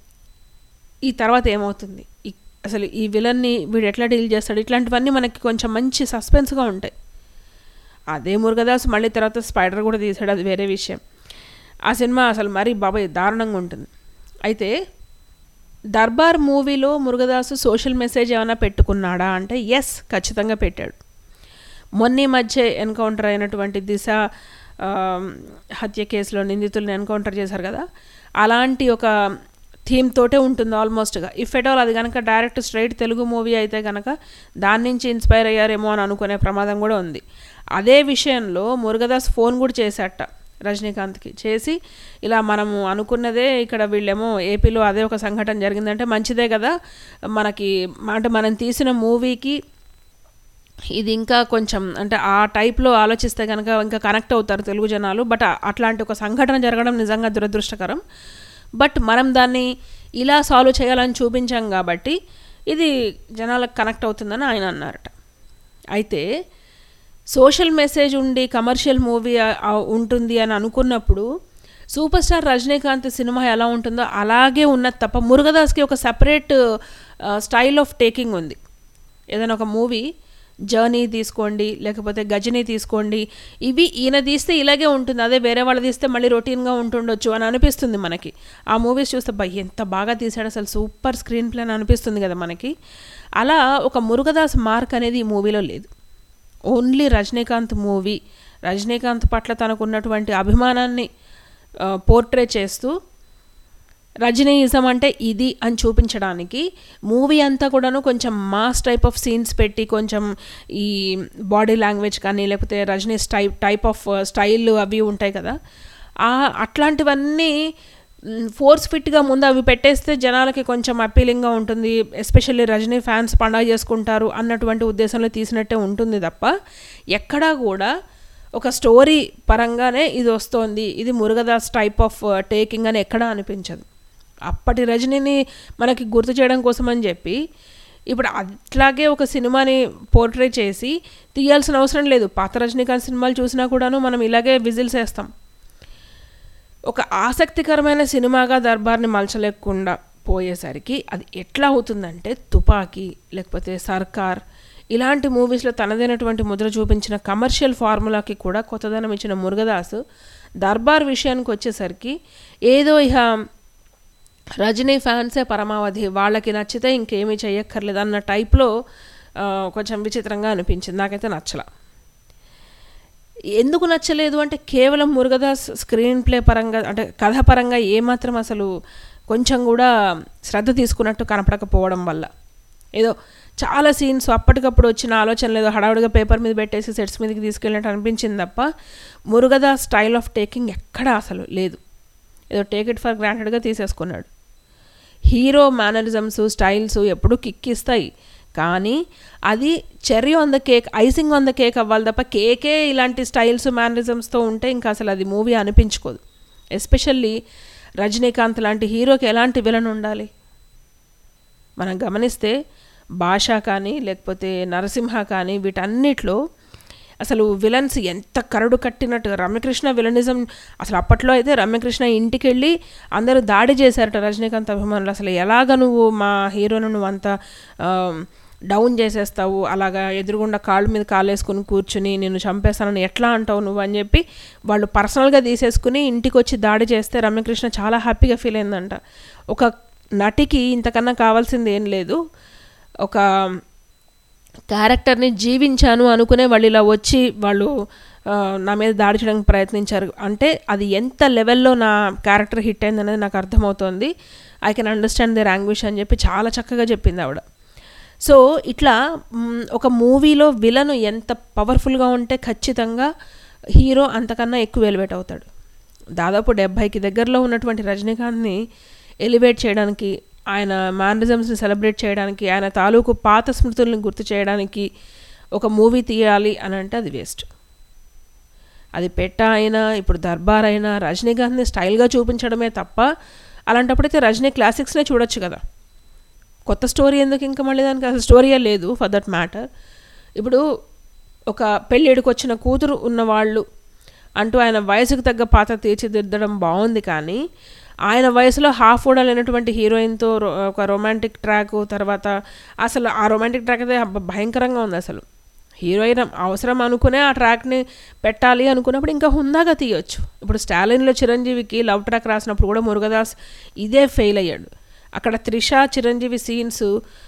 ఈ తర్వాత ఏమవుతుంది ఈ- అసలు ఈ విలన్ని వీడు ఎట్లా డీల్ చేస్తాడు ఇట్లాంటివన్నీ మనకి కొంచెం మంచి సస్పెన్స్గా ఉంటాయి అదే మురుగదాస్ మళ్ళీ తర్వాత స్పైడర్ కూడా తీసాడు అది వేరే విషయం ఆ సినిమా అసలు మరీ బాబాయ్ దారుణంగా ఉంటుంది అయితే దర్బార్ మూవీలో మురుగదాసు సోషల్ మెసేజ్ ఏమైనా పెట్టుకున్నాడా అంటే ఎస్ ఖచ్చితంగా పెట్టాడు మొన్న ఈ మధ్య ఎన్కౌంటర్ అయినటువంటి దిశ ఆ, హత్య కేసులో నిందితులను ఎన్కౌంటర్ చేశారు కదా అలాంటి ఒక థీమ్ తోటే ఉంటుంది ఆల్మోస్ట్గా ఇఫ్ ఎట్ ఆల్ అది కనుక డైరెక్ట్ స్ట్రైట్ తెలుగు మూవీ అయితే కనుక దాని నుంచి ఇన్స్పైర్ అయ్యారేమో అని అనుకునే ప్రమాదం కూడా ఉంది అదే విషయంలో మురుగదాస్ ఫోన్ కూడా చేశాట రజనీకాంత్కి చేసి ఇలా మనము అనుకున్నదే ఇక్కడ వీళ్ళేమో ఏపీలో అదే ఒక సంఘటన జరిగిందంటే మంచిదే కదా మనకి అంటే మనం తీసిన మూవీకి ఇది ఇంకా కొంచెం అంటే ఆ టైప్లో ఆలోచిస్తే కనుక ఇంకా కనెక్ట్ అవుతారు తెలుగు జనాలు బట్ అట్లాంటి ఒక సంఘటన జరగడం నిజంగా దురదృష్టకరం బట్ మనం దాన్ని ఇలా సాల్వ్ చేయాలని చూపించాం కాబట్టి ఇది జనాలకు కనెక్ట్ అవుతుందని ఆయన అన్నారట అయితే సోషల్ మెసేజ్ ఉండి కమర్షియల్ మూవీ ఉంటుంది అని అనుకున్నప్పుడు సూపర్ స్టార్ రజనీకాంత్ సినిమా ఎలా ఉంటుందో అలాగే ఉన్నది తప్ప మురుగదాస్కి ఒక సపరేట్ స్టైల్ ఆఫ్ టేకింగ్ ఉంది ఏదైనా ఒక మూవీ జర్నీ తీసుకోండి లేకపోతే గజనీ తీసుకోండి ఇవి ఈయన తీస్తే ఇలాగే ఉంటుంది అదే వేరే వాళ్ళు తీస్తే మళ్ళీ రొటీన్గా ఉంటుండొచ్చు అని అనిపిస్తుంది మనకి ఆ మూవీస్ చూస్తే బా ఎంత బాగా తీసాడు అసలు సూపర్ స్క్రీన్ ప్లే అని అనిపిస్తుంది కదా మనకి అలా ఒక మురుగదాస్ మార్క్ అనేది ఈ మూవీలో లేదు ఓన్లీ రజనీకాంత్ మూవీ రజనీకాంత్ పట్ల తనకు ఉన్నటువంటి అభిమానాన్ని పోర్ట్రే చేస్తూ రజనీయిజం అంటే ఇది అని చూపించడానికి మూవీ అంతా కూడాను కొంచెం మాస్ టైప్ ఆఫ్ సీన్స్ పెట్టి కొంచెం ఈ బాడీ లాంగ్వేజ్ కానీ లేకపోతే Rajini type type of style అవి ఉంటాయి కదా అట్లాంటివన్నీ ఫోర్స్ ఫిట్గా ముందు అవి పెట్టేస్తే జనాలకి కొంచెం అపీలింగ్గా ఉంటుంది ఎస్పెషల్లీ రజనీ ఫ్యాన్స్ పండగ చేసుకుంటారు అన్నటువంటి ఉద్దేశంలో తీసినట్టే ఉంటుంది తప్ప ఎక్కడా కూడా ఒక స్టోరీ పరంగానే ఇది వస్తోంది ఇది మురుగదాస్ టైప్ ఆఫ్ టేకింగ్ అని ఎక్కడా అనిపించదు అప్పటి రజనీని మనకి గుర్తు చేయడం కోసం అని చెప్పి ఇప్పుడు అట్లాగే ఒక సినిమాని పోర్ట్రే చేసి తీయాల్సిన అవసరం లేదు పాత రజనీకాంత్ సినిమాలు చూసినా కూడాను మనం ఇలాగే విజిల్స్ వేస్తాం ఒక ఆసక్తికరమైన సినిమాగా దర్బార్ని మలచలేకుండా పోయేసరికి అది ఎట్లా అవుతుందంటే తుపాకీ లేకపోతే సర్కార్ ఇలాంటి మూవీస్లో తనదైనటువంటి ముద్ర చూపించిన కమర్షియల్ ఫార్ములాకి కూడా కొత్తదనం ఇచ్చిన మురుగదాసు దర్బార్ విషయానికి వచ్చేసరికి ఏదో ఇహ రజనీ ఫ్యాన్సే పరమావధి వాళ్ళకి నచ్చితే ఇంకేమీ చెయ్యక్కర్లేదు అన్న టైప్లో కొంచెం విచిత్రంగా అనిపించింది నాకైతే నచ్చల ఎందుకు నచ్చలేదు అంటే కేవలం మురుగదాస్ స్క్రీన్ ప్లే పరంగా అంటే కథ పరంగా ఏమాత్రం అసలు కొంచెం కూడా శ్రద్ధ తీసుకున్నట్టు కనపడకపోవడం వల్ల ఏదో చాలా సీన్స్ అప్పటికప్పుడు వచ్చిన ఆలోచన లేదు హడావుడిగా పేపర్ మీద పెట్టేసి సెట్స్ మీదకి తీసుకెళ్ళినట్టు అనిపించింది తప్ప మురుగదాస్ స్టైల్ ఆఫ్ టేకింగ్ ఎక్కడా అసలు లేదు ఏదో టేక్ ఇట్ ఫర్ గ్రాంటెడ్గా తీసేసుకున్నాడు హీరో మేనరిజమ్స్ స్టైల్స్ ఎప్పుడూ కిక్ ఇస్తాయి కానీ అది cherry on the cake icing on the cake అవ్వాలి తప్ప కేకే ఇలాంటి స్టైల్స్ మేనరిజమ్స్తో ఉంటే ఇంకా అసలు అది మూవీ అనిపించుకోదు ఎస్పెషల్లీ రజనీకాంత్ లాంటి హీరోకి ఎలాంటి విలన్ ఉండాలి మనం గమనిస్తే భాష కానీ లేకపోతే నరసింహ కానీ వీటన్నిటిలో అసలు విలన్స్ ఎంత కరడు కట్టినట్టు రమ్యకృష్ణ విలనిజం అసలు అప్పట్లో అయితే రమ్యకృష్ణ ఇంటికి వెళ్ళి అందరూ దాడి చేశారట రజనీకాంత్ అభిమానులు అసలు ఎలాగ నువ్వు మా హీరోను నువ్వు అంత డౌన్ చేసేస్తావు అలాగా ఎదురుగుండా కాళ్ళ మీద కాలేసుకుని కూర్చుని నేను చంపేస్తానని ఎట్లా అంటావు నువ్వు అని చెప్పి వాళ్ళు పర్సనల్గా తీసేసుకుని ఇంటికి వచ్చి దాడి చేస్తే రమ్యకృష్ణ చాలా హ్యాపీగా ఫీల్ అయిందంట ఒక నటికి ఇంతకన్నా కావాల్సింది ఏం లేదు ఒక క్యారెక్టర్ని జీవించాను అనుకునే వాళ్ళు ఇలా వచ్చి వాళ్ళు నా మీద దాడి చేయడానికి ప్రయత్నించారు అంటే అది ఎంత లెవెల్లో నా క్యారెక్టర్ హిట్ అయింది అనేది నాకు అర్థమవుతోంది I can understand they language అని చెప్పి చాలా చక్కగా చెప్పింది ఆవిడ సో ఇట్లా ఒక మూవీలో విలను ఎంత పవర్ఫుల్గా ఉంటే ఖచ్చితంగా హీరో అంతకన్నా ఎక్కువ ఎలివేట్ అవుతాడు దాదాపు డెబ్భైకి దగ్గరలో ఉన్నటువంటి రజనీకాంత్ని ఎలివేట్ చేయడానికి ఆయన మేనరిజమ్స్ని సెలబ్రేట్ చేయడానికి ఆయన తాలూకు పాత స్మృతుల్ని గుర్తు చేయడానికి ఒక మూవీ తీయాలి అని అంటే అది వేస్ట్ అది పెట్ట అయినా ఇప్పుడు దర్బార్ అయినా రజనీకాంత్ని స్టైల్గా చూపించడమే తప్ప అలాంటప్పుడైతే రజనీ క్లాసిక్స్నే చూడొచ్చు కదా కొత్త స్టోరీ ఎందుకు ఇంకా మళ్ళీ దానికి అసలు స్టోరీయే లేదు ఫర్ దట్ మ్యాటర్ ఇప్పుడు ఒక పెళ్ళిడికి వచ్చిన కూతురు ఉన్నవాళ్ళు అంటూ ఆయన వయసుకు తగ్గ పాత్ర తీర్చిదిద్దడం బాగుంది కానీ ఆయన వయసులో హాఫ్ లేనటువంటి హీరోయిన్తో ఒక రొమాంటిక్ ట్రాక్ తర్వాత అసలు ఆ రొమాంటిక్ ట్రాక్ అయితే భయంకరంగా ఉంది అసలు హీరోయిన్ అవసరం అనుకునే ఆ ట్రాక్ని పెట్టాలి అనుకున్నప్పుడు ఇంకా హుందాగా తీయొచ్చు ఇప్పుడు స్టాలిన్లో చిరంజీవికి లవ్ ట్రాక్ రాసినప్పుడు కూడా మురుగదాస్ ఇదే ఫెయిల్ అయ్యాడు అక్కడ త్రిష చిరంజీవి సీన్స్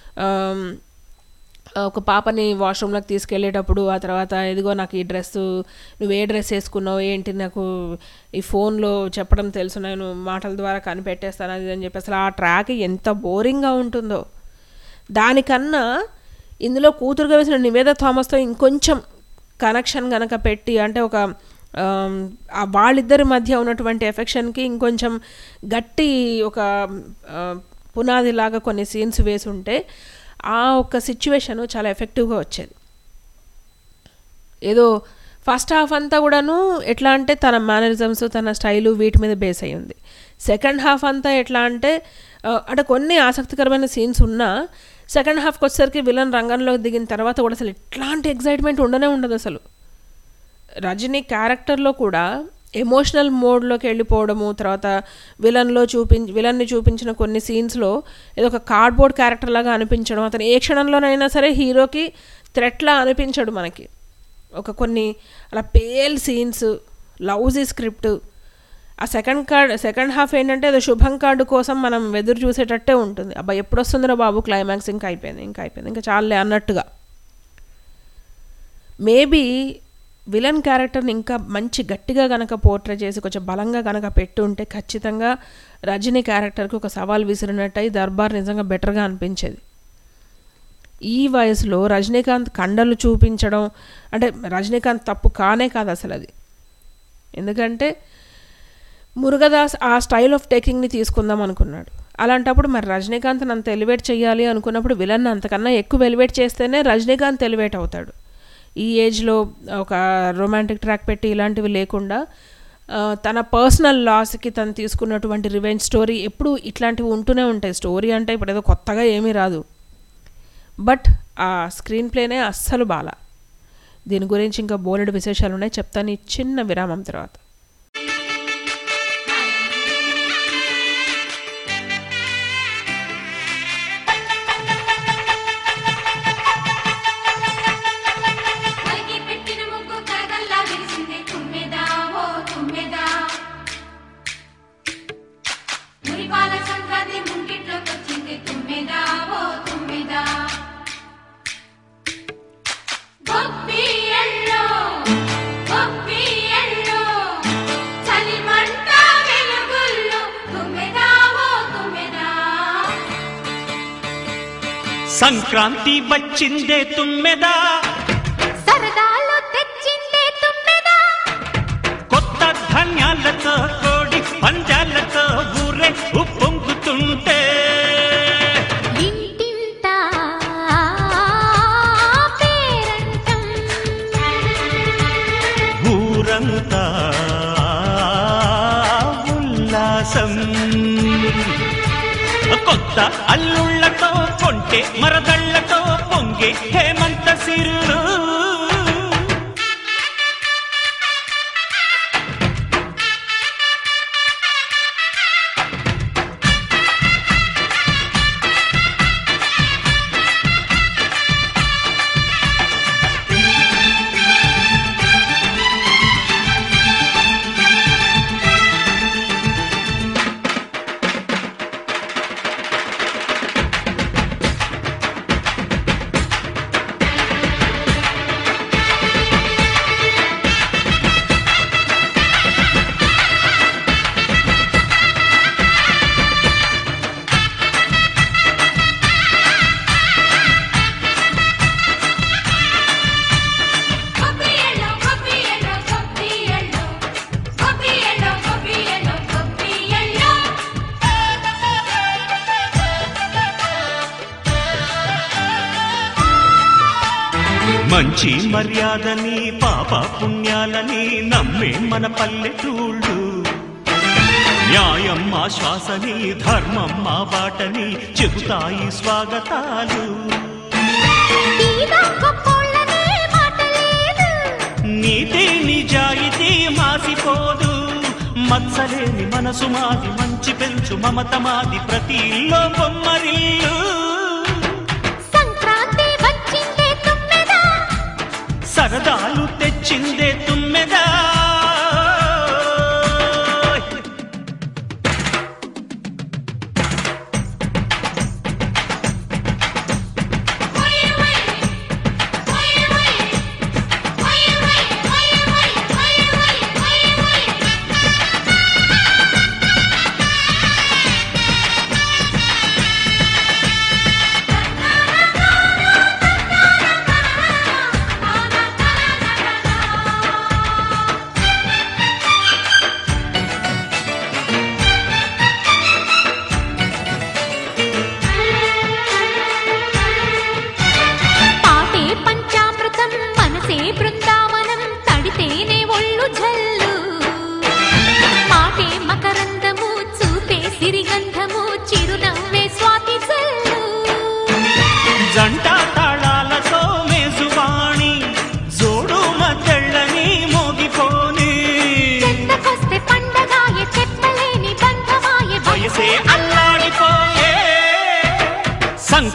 ఒక పాపని వాష్రూమ్లోకి తీసుకెళ్ళేటప్పుడు ఆ తర్వాత ఎదిగో నాకు ఈ డ్రెస్ నువ్వు ఏ డ్రెస్ వేసుకున్నావు ఏంటి నాకు ఈ ఫోన్లో చెప్పడం తెలుసు నేను మాటల ద్వారా కనిపెట్టేస్తాను అది అని చెప్పి అసలు ఆ ట్రాక్ ఎంత బోరింగ్గా ఉంటుందో దానికన్నా ఇందులో కూతురుగా వేసిన నివేద థామస్తో ఇంకొంచెం కనెక్షన్ కనుక పెట్టి అంటే ఒక ఆమ్, ఆ వాళ్ళిద్దరి మధ్య ఉన్నటువంటి ఎఫెక్షన్కి ఇంకొంచెం గట్టి ఒక ఆ, పునాదిలాగా కొన్ని సీన్స్ వేసి ఉంటే ఆ ఒక్క సిచ్యువేషన్ చాలా ఎఫెక్టివ్గా వచ్చేది ఏదో ఫస్ట్ హాఫ్ అంతా కూడాను ఎట్లా అంటే తన మేనరిజమ్స్ తన స్టైలు వీటి మీద బేస్ అయి ఉంది సెకండ్ హాఫ్ అంతా ఎట్లా అంటే ఆ, అంటే కొన్ని ఆసక్తికరమైన సీన్స్ ఉన్నా సెకండ్ హాఫ్కి వచ్చేసరికి విలన్ రంగంలోకి దిగిన తర్వాత కూడా అసలు ఎట్లాంటి ఎగ్జైట్మెంట్ ఉండనే ఉండదు అసలు రజనీ క్యారెక్టర్లో కూడా ఎమోషనల్ మోడ్లోకి వెళ్ళిపోవడము తర్వాత విలన్లో చూపించి విలన్ని చూపించిన కొన్ని సీన్స్లో ఏదో ఒక కార్డ్బోర్డ్ క్యారెక్టర్ లాగా అనిపించడం అతను ఏ క్షణంలోనైనా సరే హీరోకి థ్రెట్లా అనిపించడు మనకి ఒక కొన్ని అలా పేల్ సీన్స్ లౌజీ స్క్రిప్ట్ ఆ సెకండ్ కార్డ్ సెకండ్ హాఫ్ ఏంటంటే ఏదో శుభం కార్డు కోసం మనం ఎదురు చూసేటట్టే ఉంటుంది అబ్బా ఎప్పుడు వస్తుందిరా బాబు క్లైమాక్స్ ఇంకా అయిపోయింది ఇంకా అయిపోయింది ఇంకా చాలే అన్నట్టుగా మేబీ విలన్ క్యారెక్టర్ని ఇంకా మంచి గట్టిగా గనక పోర్ట్రే చేసి కొంచెం బలంగా గనక పెట్టుంటే ఖచ్చితంగా రజనీ క్యారెక్టర్కి ఒక సవాల్ విసిరినట్టయి దర్బార్ నిజంగా బెటర్గా అనిపించేది ఈ వయసులో రజనీకాంత్ కండలు చూపించడం అంటే రజనీకాంత్ తప్పు కానే కాదు అసలు అది ఎందుకంటే మురుగదాస్ ఆ స్టైల్ ఆఫ్ టేకింగ్ని తీసుకుందాం అనుకున్నాడు అలాంటప్పుడు మరి రజనీకాంత్ని అంత ఎలివేట్ చేయాలి అనుకున్నప్పుడు విలన్ అంతకన్నా ఎక్కువ ఎలివేట్ చేస్తేనే రజనీకాంత్ ఎలివేట్ అవుతాడు ఈ ఏజ్లో ఒక రొమాంటిక్ ట్రాక్ పెట్టి ఇలాంటివి లేకుండా ఆ, తన పర్సనల్ లాస్కి తను తీసుకున్నటువంటి రివెంజ్ స్టోరీ ఎప్పుడు ఇట్లాంటివి ఉంటూనే ఉంటాయి స్టోరీ అంటే ఇప్పుడు ఏదో కొత్తగా ఏమీ రాదు బట్ ఆ స్క్రీన్ ప్లేనే అస్సలు బాల దీని గురించి ఇంకా బోలెడు విశేషాలు ఉన్నాయి చెప్తాను ఈ చిన్న విరామం తర్వాత కలిగి పెట్టిన ముగ్గు కరగల్లా విరిసింది తుమ్మెదా ఓ తుమ్మెదా మురిపాల సంక్రాంతి ముంగిట్లోకి వచ్చింది తుమ్మెదా ఓ తుమ్మెదా గొప్పి ఎల్లో గొప్పి ఎల్లో చలిమంట వెలుగుల్లో తుమ్మెదా ఓ తుమ్మెదా సంక్రాంతి వచ్చిందే తుమ్మెదా సరదాలు తెచ్చిందే తుమ్మెదా కొత్త ధాన్యాలతో కోడి పంజాలతో ఊరే ఉప్పొంగుతుంటే ఇంటింటా పేరంటం ఊరంతా ఉల్లాసం కొత్త అల్లుళ్ళతో కొంటే మరదళ్ళతో పొంగే హేమంత సిరులు గొప్పి ఎల్లో గొప్పి ఎల్లో గొప్పి ఎల్లో గొప్పి ఎల్లో గొప్పి ఎల్లో గొప్పి ఎల్లో మంచి మర్యాదని పాప పుణ్యాలని నమ్మే మన పల్లెటూళ్ళు న్యాయం మా శ్వాసని ధర్మం మా బాటని చెబుతాయి స్వాగతాలు తీరా గొప్పోళ్ళనే మాట లేదు నీతి నిజాయితీ మాసిపోదు మత్సలేని మనసు మాది మంచి పెంచు మమత మాది ప్రతి ఇల్లో బొమ్మరిల్లు సంక్రాంతి వచ్చిందే తుమ్మెదా సరదాలు తెచ్చిందే తుమ్మెదా ఓయ్ ఓయ్ ఓయ్ ఓయ్ ఓయ్ ఓయ్ ఓయ్ ఓయ్ ఓయ్ ఓయ్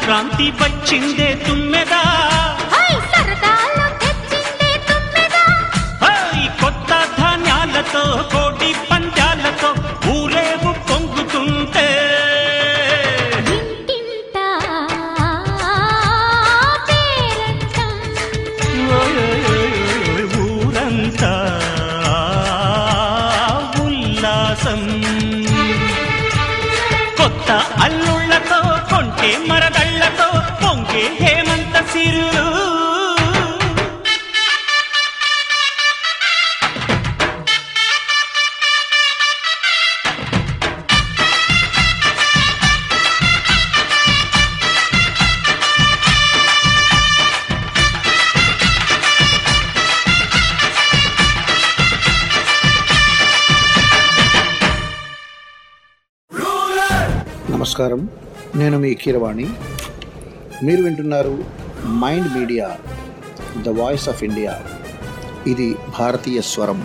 సంక్రాంతి వచ్చిందే తుమ్మెదా సరదాలో తెచ్చిందే తుమ్మెదా హాయ్ కొత్త ధాన్యాలతో కోటి పంచాలతో ఊరేగు పొంగుతుంటే ఇంటింటా పేరంటం ఓయ్ ఊరంతా ఉల్లాసం కొత్త అల్లుళ్ళతో కొంటే మరదళ్ళతో పొంగే హేమంత సిరులు నమస్కారం నేను మీ కీరవాణి మీరు వింటున్నారు mind media the voice of India ఇది భారతీయ స్వరం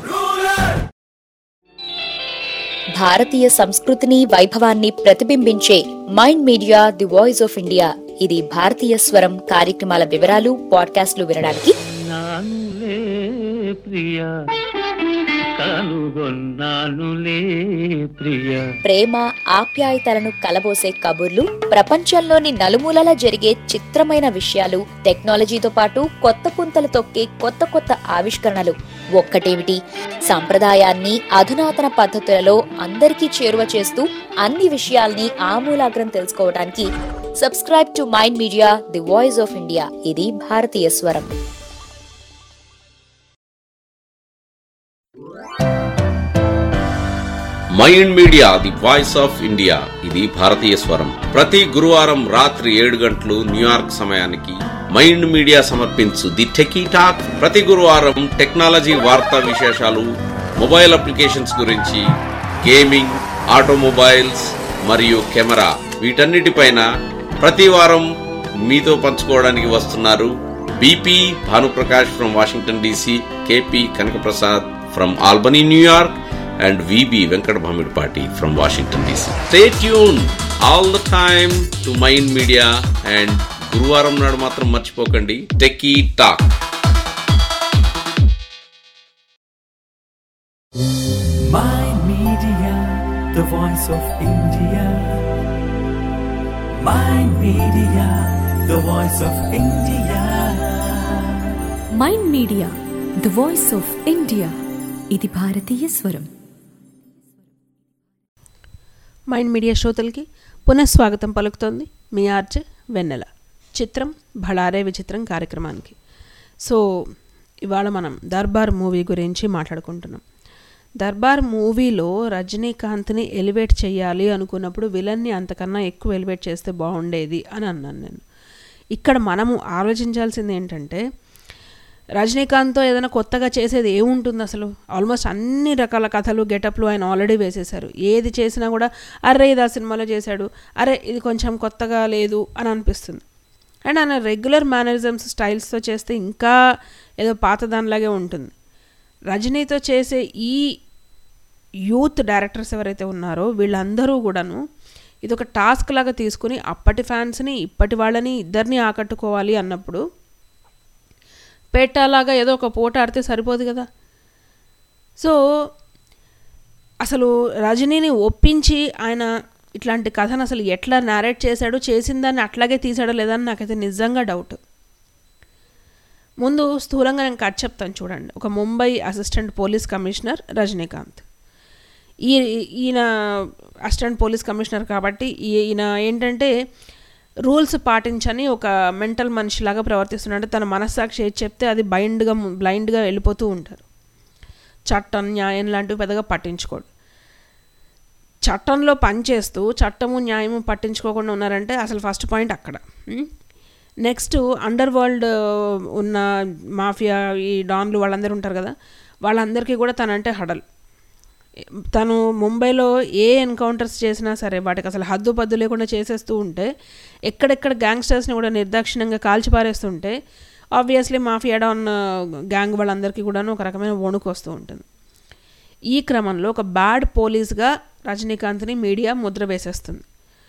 భారతీయ సంస్కృతిని వైభవాన్ని ప్రతిబింబించే mind media the voice of India ఇది భారతీయ స్వరం కార్యక్రమాల వివరాలు పాడ్కాస్ట్లు వినడానికి నానులే ప్రియ కనుగొన్నానులే ప్రియ ప్రేమ ఆప్యాయతలను కలబోసే కబుర్లు ప్రపంచంలోని నలుమూలల జరిగే చిత్రమైన విషయాలు టెక్నాలజీతో పాటు కొత్త పుంతలు తొక్కే కొత్త కొత్త ఆవిష్కరణలు ఒక్కటేమిటి సంప్రదాయాన్ని అధునాతన పద్ధతులలో అందరికీ చేరువ చేస్తూ అన్ని విషయాల్ని ఆమూలాగ్రం తెలుసుకోవడానికి subscribe to mind media the voice of India ఇది భారతీయ స్వరం mind media the voice of India ఇది భారతీయ స్వరం ప్రతి గురువారం రాత్రి ఏడు గంటలు న్యూయార్క్ సమయానికి మైండ్ మీడియా సమర్పించు ది టెకీ టాక్ ప్రతి గురువారం టెక్నాలజీ వార్తా విశేషాలు మొబైల్ అప్లికేషన్స్ గురించి గేమింగ్ ఆటోమొబైల్స్ మరియు కెమెరా వీటన్నిటిపైన ప్రతి వారం మీతో పంచుకోవడానికి వస్తున్నారు B P Bhanuprakash from Washington D C K P Kanakaprasad from Albany New York and VB Venkat Bhamidpati from Washington DC. Stay tuned all the time to Mind Media and గురువారం నాడు మాత్రం మర్చిపోకండి techie talk Mind Media, the voice of India. Mind Media, the voice of India. Mind media the voice of India ఇది భారతీయ స్వరం mind media శ్రోతలకి పునఃస్వాగతం పలుకుతోంది మీ ఆర్జే వెన్నెల చిత్రం భళారే విచిత్రం కార్యక్రమానికి సో ఇవాళ మనం దర్బార్ మూవీ గురించి మాట్లాడుకుంటున్నాం దర్బార్ మూవీలో రజనీకాంత్ని ఎలివేట్ చేయాలి అనుకున్నప్పుడు విలన్ని అంతకన్నా ఎక్కువ ఎలివేట్ చేస్తే బాగుండేది అని అన్నాను నేను ఇక్కడ మనము ఆలోచించాల్సింది ఏంటంటే రజనీకాంత్తో ఏదైనా కొత్తగా చేసేది ఏముంటుంది అసలు ఆల్మోస్ట్ అన్ని రకాల కథలు గెటప్లు ఆయన ఆల్రెడీ వేసేశారు ఏది చేసినా కూడా అరే ఇది ఆ సినిమాలో చేశాడు అరే ఇది కొంచెం కొత్తగా లేదు అని అనిపిస్తుంది అండ్ ఆయన రెగ్యులర్ మేనరిజమ్స్ స్టైల్స్తో చేస్తే ఇంకా ఏదో పాతదానిలాగే ఉంటుంది రజనీతో చేసే ఈ యూత్ డైరెక్టర్స్ ఎవరైతే ఉన్నారో వీళ్ళందరూ కూడాను ఇది ఒక టాస్క్ లాగా తీసుకుని అప్పటి ఫ్యాన్స్ని ఇప్పటి వాళ్ళని ఇద్దరిని ఆకట్టుకోవాలి అన్నప్పుడు పేటాలాగా ఏదో ఒక పోట ఆడితే సరిపోదు కదా సో అసలు రజనీని ఒప్పించి ఆయన ఇట్లాంటి కథను అసలు ఎట్లా నేరేట్ చేశాడు చేసిన దాన్ని అట్లాగే తీసాడో లేదని నాకైతే నిజంగా డౌట్ ముందు స్థూలంగా నేను కట్ చెప్తాను చూడండి ఒక Mumbai assistant police commissioner Rajinikanth ఈ ఈయన అసిస్టెంట్ పోలీస్ కమిషనర్ కాబట్టి ఈయన ఏంటంటే రూల్స్ పాటించని ఒక మెంటల్ మనిషిలాగా ప్రవర్తిస్తున్నాడు తన మనస్సాక్షి ఏది చెప్తే అది బైండ్గా బ్లైండ్గా వెళ్ళిపోతూ ఉంటారు చట్టం న్యాయం లాంటివి పెద్దగా పట్టించుకోడు చట్టంలో పనిచేస్తూ చట్టము న్యాయము పట్టించుకోకుండా ఉన్నారంటే అసలు ఫస్ట్ పాయింట్ అక్కడ నెక్స్ట్ అండర్ వరల్డ్ ఉన్న మాఫియా ఈ డాన్లు వాళ్ళందరూ ఉంటారు కదా వాళ్ళందరికీ కూడా తనంటే హడల్ తను ముంబైలో ఏ ఎన్కౌంటర్స్ చేసినా సరే వాటికి అసలు హద్దు పద్దు లేకుండా చేసేస్తూ ఉంటే ఎక్కడెక్కడ గ్యాంగ్స్టర్స్ని కూడా నిర్దాక్షిణ్యంగా కాల్చిపారేస్తుంటే ఆబ్వియస్లీ మాఫియా డాన్ గ్యాంగ్ వాళ్ళందరికీ కూడాను ఒక రకమైన వణుకు వస్తూ ఉంటుంది ఈ క్రమంలో ఒక బ్యాడ్ పోలీస్గా రజనీకాంత్ని మీడియా ముద్ర వేసేస్తుంది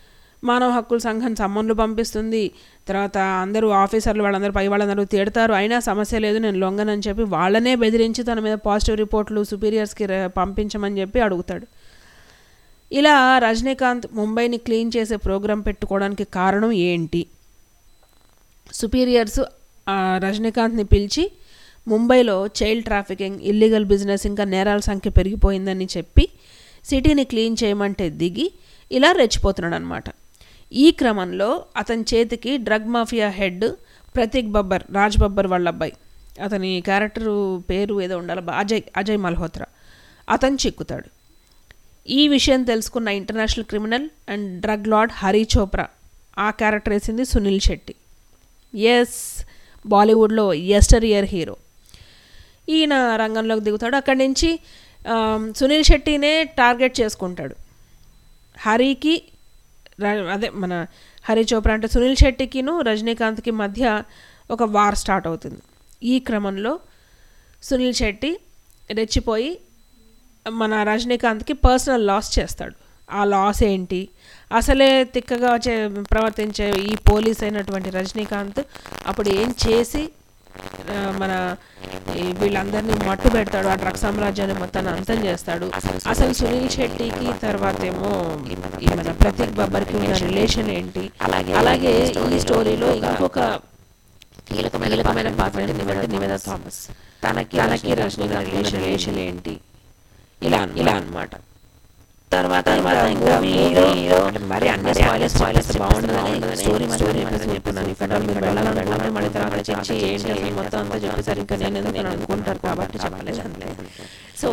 మానవ హక్కుల సంఘం సమ్మన్లు పంపిస్తుంది తర్వాత అందరూ ఆఫీసర్లు వాళ్ళందరూ పై వాళ్ళందరూ తిడతారు అయినా సమస్య లేదు నేను లొంగనని చెప్పి వాళ్ళనే బెదిరించి తన మీద పాజిటివ్ రిపోర్ట్లు సుపీరియర్స్కి పంపించమని చెప్పి అడుగుతాడు ఇలా రజనీకాంత్ ముంబైని క్లీన్ చేసే ప్రోగ్రాం పెట్టుకోవడానికి కారణం ఏంటి సుపీరియర్స్ రజనీకాంత్ని పిలిచి ముంబైలో చైల్డ్ ట్రాఫికింగ్ ఇల్లీగల్ బిజినెస్ ఇంకా నేరాల సంఖ్య పెరిగిపోయిందని చెప్పి సిటీని క్లీన్ చేయమంటే దిగి ఇలా రెచ్చిపోతున్నాడు అనమాట ఈ క్రమంలో అతని చేతికి drug mafia head Prateik Babbar Raj Babbar వాళ్ళ అబ్బాయి అతని క్యారెక్టరు పేరు ఏదో ఉండాలి అజయ్ అజయ్ మల్హోత్రా అతను చిక్కుతాడు ఈ విషయం తెలుసుకున్న international criminal and drug lord Hari Chopra ఆ క్యారెక్టర్ వేసింది సునీల్ శెట్టి ఎస్ బాలీవుడ్లో ఎస్టర్ ఇయర్ హీరో ఈయన రంగంలోకి దిగుతాడు అక్కడి నుంచి సునీల్ శెట్టినే టార్గెట్ చేసుకుంటాడు హరికి అదే మన హరి చోప్రా అంటే సునీల్ శెట్టికిను రజనీకాంత్కి మధ్య ఒక వార్ స్టార్ట్ అవుతుంది ఈ క్రమంలో సునీల్ శెట్టి రెచ్చిపోయి మన రజనీకాంత్కి పర్సనల్ లాస్ చేస్తాడు ఆ లాస్ ఏంటి అసలే తిక్కగా చే ప్రవర్తించే ఈ పోలీస్ అయినటువంటి రజనీకాంత్ అప్పుడు ఏం చేసి మన వీళ్ళందరినీ మట్టు పెడతాడు ఆ డ్రగ్ సామ్రాజ్యాన్ని మొత్తాన్ని అంతం చేస్తాడు అసలు సునీల్ శెట్టికి తర్వాత ఏమో ఈ మన ప్రతీక్ బబ్బర్కి ఉన్న రిలేషన్ ఏంటి అలాగే ఈ స్టోరీలో ఇంకొక కీలకమైన పాత్ర నివేద నివేద థామస్ తనకి తనకి రజనీకాంత్ రిలేషన్ ఏంటి ఇలా ఇలా అనమాట తర్వాత మరి అన్ని స్పాయిలర్స్ స్పాయిలర్స్ బాగుంటుంది స్టోరీ స్టోరీ అని చెప్పినాను ఇక్కడ మీరు వెళ్ళాలనుకుంటే మళ్ళీ తర్వాత చర్చి ఏంటి అసలు మొత్తం అంతా చెప్పేసరి ఇంకా నేను ఎందుకు అనుకుంటారు కాబట్టి చెప్పలేదు సో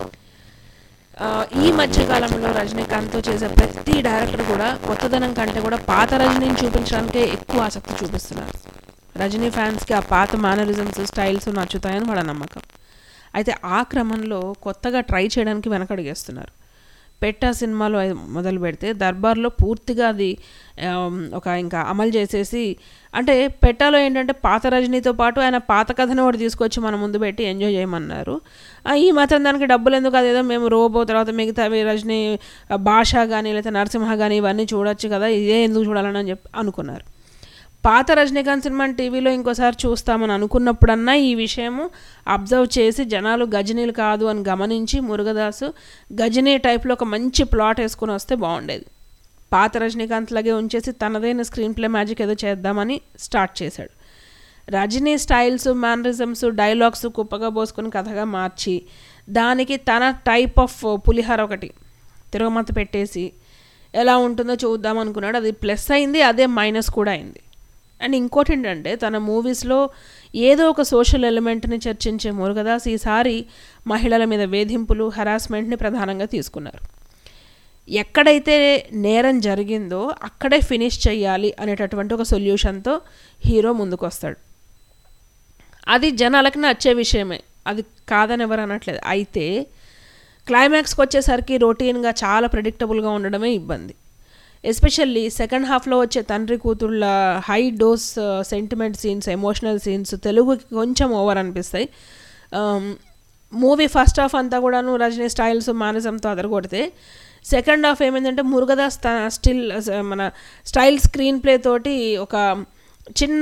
ఈ మధ్య కాలంలో రజనీకాంత్తో చేసే ప్రతి డైరెక్టర్ కూడా కొత్తదనం కంటే కూడా పాత రజనీని చూపించడానికే ఎక్కువ ఆసక్తి చూపిస్తున్నారు రజనీ ఫ్యాన్స్కి ఆ పాత మేనరిజమ్స్ స్టైల్స్ నచ్చుతాయని వాళ్ళ నమ్మకం అయితే ఆ క్రమంలో కొత్తగా ట్రై చేయడానికి వెనకడిగేస్తున్నారు పెట్ట సినిమాలో మొదలు పెడితే దర్బార్లో పూర్తిగా అది ఒక ఇంకా అమలు చేసేసి అంటే పెట్టాలో ఏంటంటే పాత రజనీతో పాటు ఆయన పాత కథను ఒకటి తీసుకొచ్చి మన ముందు పెట్టి ఎంజాయ్ చేయమన్నారు ఈ మాత్రం దానికి డబ్బులు ఎందుకు అదేదో మేము రోబో తర్వాత మిగతావి రజనీ భాష కానీ లేకపోతే నరసింహ కానీ ఇవన్నీ చూడొచ్చు కదా ఇదే ఎందుకు చూడాలని అని చెప్పి అనుకున్నారు పాత రజనీకాంత్ సినిమాని టీవీలో ఇంకోసారి చూస్తామని అనుకున్నప్పుడన్నా ఈ విషయము అబ్జర్వ్ చేసి జనాలు గజనీలు కాదు అని గమనించి మురుగదాసు గజనీ టైప్లో ఒక మంచి ప్లాట్ వేసుకుని వస్తే బాగుండేది పాత రజనీకాంత్ లాగే ఉంచేసి తనదైన స్క్రీన్ ప్లే మ్యాజిక్ ఏదో చేద్దామని స్టార్ట్ చేశాడు రజనీ స్టైల్స్ మేనరిజమ్స్ డైలాగ్స్ కుప్పగా పోసుకుని కథగా మార్చి దానికి తన టైప్ ఆఫ్ పులిహార ఒకటి తిరగమత పెట్టేసి ఎలా ఉంటుందో చూద్దాం అనుకున్నాడు అది ప్లస్ అయింది అదే మైనస్ కూడా అయింది అండ్ ఇంకోటి ఏంటంటే తన మూవీస్లో ఏదో ఒక సోషల్ ఎలిమెంట్ని చర్చించే మురుగదాస్ ఈసారి మహిళల మీద వేధింపులు హరాస్మెంట్ని ప్రధానంగా తీసుకున్నారు ఎక్కడైతే నేరం జరిగిందో అక్కడే ఫినిష్ చేయాలి అనేటటువంటి ఒక సొల్యూషన్తో హీరో ముందుకు వస్తాడు అది జనాలకి నచ్చే విషయమే అది కాదని ఎవరు అనట్లేదు అయితే క్లైమాక్స్కి వచ్చేసరికి రొటీన్గా చాలా ప్రెడిక్టబుల్గా ఉండడమే ఇబ్బంది ఎస్పెషల్లీ సెకండ్ హాఫ్లో వచ్చే తండ్రి కూతుళ్ళ high dose sentiment scenes emotional scenes తెలుగుకి కొంచెం ఓవర్ అనిపిస్తాయి మూవీ ఫస్ట్ హాఫ్ అంతా కూడాను రజనీ స్టైల్స్ మానసంతో అదరగొడితే సెకండ్ హాఫ్ ఏమైందంటే మురుగదాస్ స్టిల్ మన స్టైల్ స్క్రీన్ ప్లే తోటి ఒక చిన్న